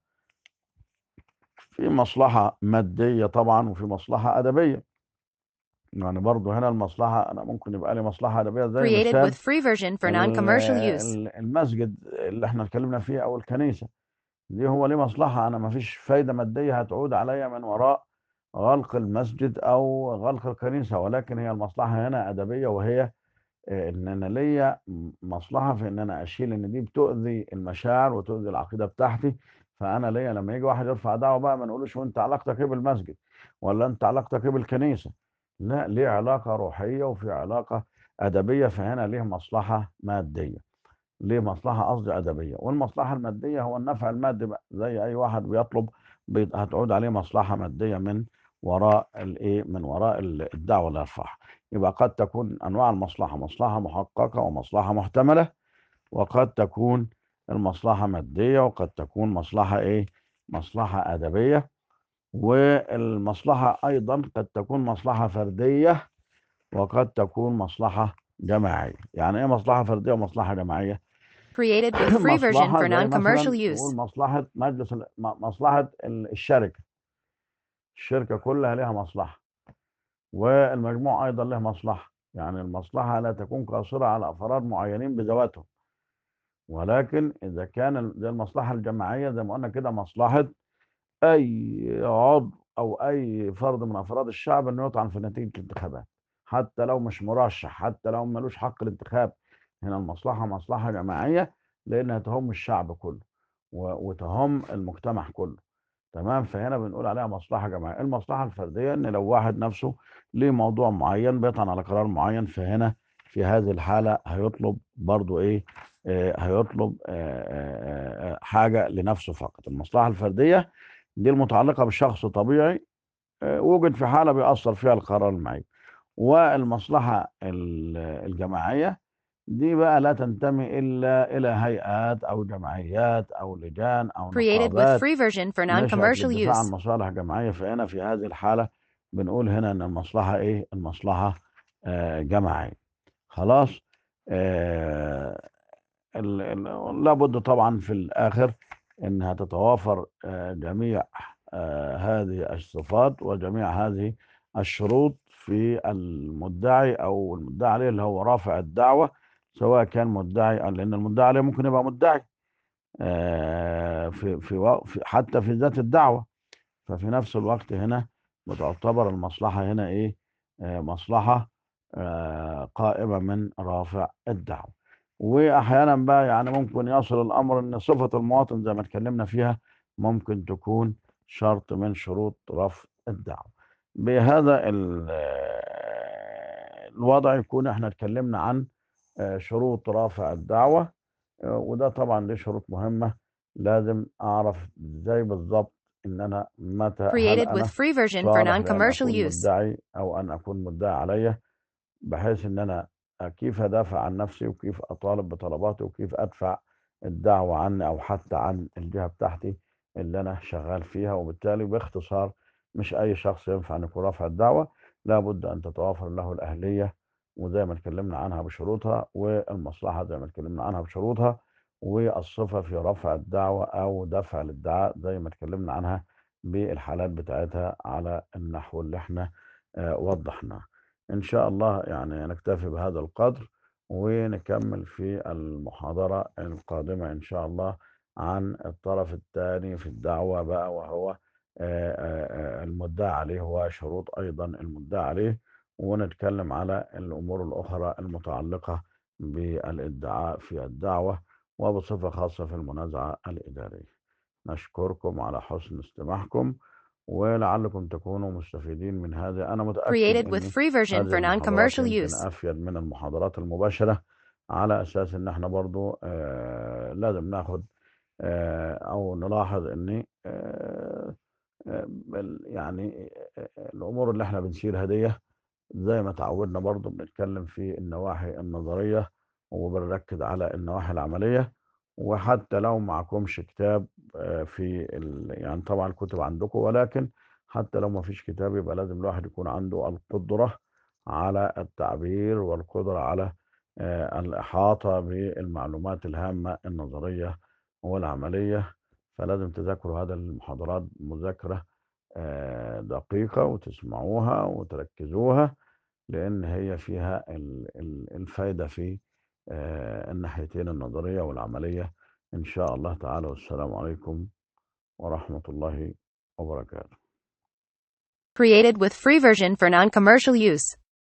في مصلحه ماديه طبعا وفي مصلحه ادبيه يعني برضه هنا المصلحه انا ممكن يبقى لي مصلحه ادبيه زي Created مثال with free version for ال- non-commercial use. ال- المسجد اللي احنا اتكلمنا فيه او الكنيسه دي هو ليه مصلحه انا ما فيش فايده ماديه هتعود عليا من وراء غلق المسجد او غلق الكنيسه ولكن هي المصلحه هنا ادبيه وهي آه، ان انا ليا م- مصلحه في ان انا اشيل ان دي بتؤذي المشاعر وتؤذي العقيده بتاعتي فانا ليا لما يجي واحد يرفع دعوه بقى ما نقولوش وانت علاقتك ايه بالمسجد ولا انت علاقتك ايه بالكنيسه لا ليه علاقه روحيه وفي علاقه أدبية فهنا ليه مصلحة مادية ليه مصلحة قصدي أدبية والمصلحة المادية هو النفع المادي بقى زي أي واحد بيطلب بيت- هتعود عليه مصلحة مادية من وراء الإيه من وراء ال- الدعوة اللي يرفعها يبقى قد تكون أنواع المصلحة مصلحة محققة ومصلحة محتملة وقد تكون المصلحة مادية وقد تكون مصلحة إيه مصلحة أدبية والمصلحة أيضا قد تكون مصلحة فردية وقد تكون مصلحة جماعية يعني إيه مصلحة فردية ومصلحة جماعية Created with free version مصلحة for زي non-commercial مثلا use. نقول مصلحة مجلس ال- م- مصلحة ال- الشركة الشركة كلها لها مصلحة والمجموع أيضا له مصلحة يعني المصلحة لا تكون قاصرة على أفراد معينين بذواتهم ولكن إذا كان ال- زي المصلحة الجماعية زي ما قلنا كده مصلحة أي عضو أو أي فرد من أفراد الشعب إنه يطعن في نتيجة الانتخابات حتى لو مش مرشح حتى لو ملوش حق الانتخاب هنا المصلحة مصلحة جماعية لأنها تهم الشعب كله و- وتهم المجتمع كله تمام فهنا بنقول عليها مصلحة جماعية المصلحة الفردية ان لو واحد نفسه ليه موضوع معين بيطعن على قرار معين فهنا في هذه الحالة هيطلب برضو ايه آه هيطلب آه آه آه، حاجة لنفسه فقط المصلحة الفردية دي المتعلقة بشخص طبيعي آه وجد في حالة بيأثر فيها القرار المعين والمصلحة ال- الجماعية دي بقى لا تنتمي إلا إلى هيئات أو جمعيات أو لجان أو Created with نقابات free version for نشأت non-commercial للدفاع عن use. مصالح جماعية فهنا في هذه الحالة بنقول هنا ان المصلحة ايه المصلحة آه جماعية خلاص آه ال- ال- لابد طبعا في الاخر انها تتوافر آه جميع آه هذه الصفات وجميع هذه الشروط في المدعي او المدعي عليه اللي هو رافع الدعوة سواء كان مدعي لان المدعي عليه ممكن يبقى مدعي آه، في في و- في- حتى في ذات الدعوة ففي نفس الوقت هنا بتعتبر المصلحة هنا إيه آه، مصلحة آه، قائمة من رافع الدعوة وأحيانا بقى يعني ممكن يصل الأمر أن صفة المواطن زي ما اتكلمنا فيها ممكن تكون شرط من شروط رفع الدعوة بهذا ال- آه، الوضع يكون احنا اتكلمنا عن آه، شروط رافع الدعوة آه، وده طبعا ليه شروط مهمة لازم أعرف إزاي بالظبط إن أنا متى هل Created with أنا free version for صالح لأن non-commercial أكون use. مدعي أو أن أكون مدعي عليا بحيث إن أنا كيف أدافع عن نفسي وكيف أطالب بطلباتي وكيف أدفع الدعوة عني أو حتى عن الجهة بتاعتي اللي أنا شغال فيها وبالتالي باختصار مش أي شخص ينفع أن يكون رافع الدعوة لابد أن تتوافر له الأهلية وزي ما اتكلمنا عنها بشروطها والمصلحة زي ما اتكلمنا عنها بشروطها والصفة في رفع الدعوة أو دفع الادعاء زي ما اتكلمنا عنها بالحالات بتاعتها على النحو اللي احنا آه، وضحناه إن شاء الله يعني نكتفي بهذا القدر ونكمل في المحاضرة القادمة إن شاء الله عن الطرف الثاني في الدعوة بقى وهو آه، آه، آه، المدعى عليه وشروط أيضا المدعى عليه ونتكلم على الأمور الأخرى المتعلقة بالادعاء في الدعوة وبصفة خاصة في المنازعة الإدارية نشكركم على حسن استماعكم ولعلكم تكونوا مستفيدين من هذا أنا متأكد Created with أن free version هذه for المحاضرات non-commercial يمكن use. أفيد من المحاضرات المباشرة على أساس أن احنا برضو آه لازم ناخد آه أو نلاحظ أن آه آه بل- يعني آه، الأمور اللي احنا بنشيلها دي زي ما تعودنا برضو بنتكلم في النواحي النظرية وبنركز على النواحي العملية وحتى لو معكمش كتاب آه، في ال... يعني طبعا الكتب عندكم ولكن حتى لو ما فيش كتاب يبقى لازم الواحد يكون عنده القدرة على التعبير والقدرة على آه، الإحاطة بالمعلومات الهامة النظرية والعملية فلازم تذاكروا هذا المحاضرات مذاكرة آه، دقيقة وتسمعوها وتركزوها لأن هي فيها ال- ال- الفايدة في آه، الناحيتين النظرية والعملية إن شاء الله تعالى والسلام عليكم ورحمة الله وبركاته Created with free version for non-commercial use.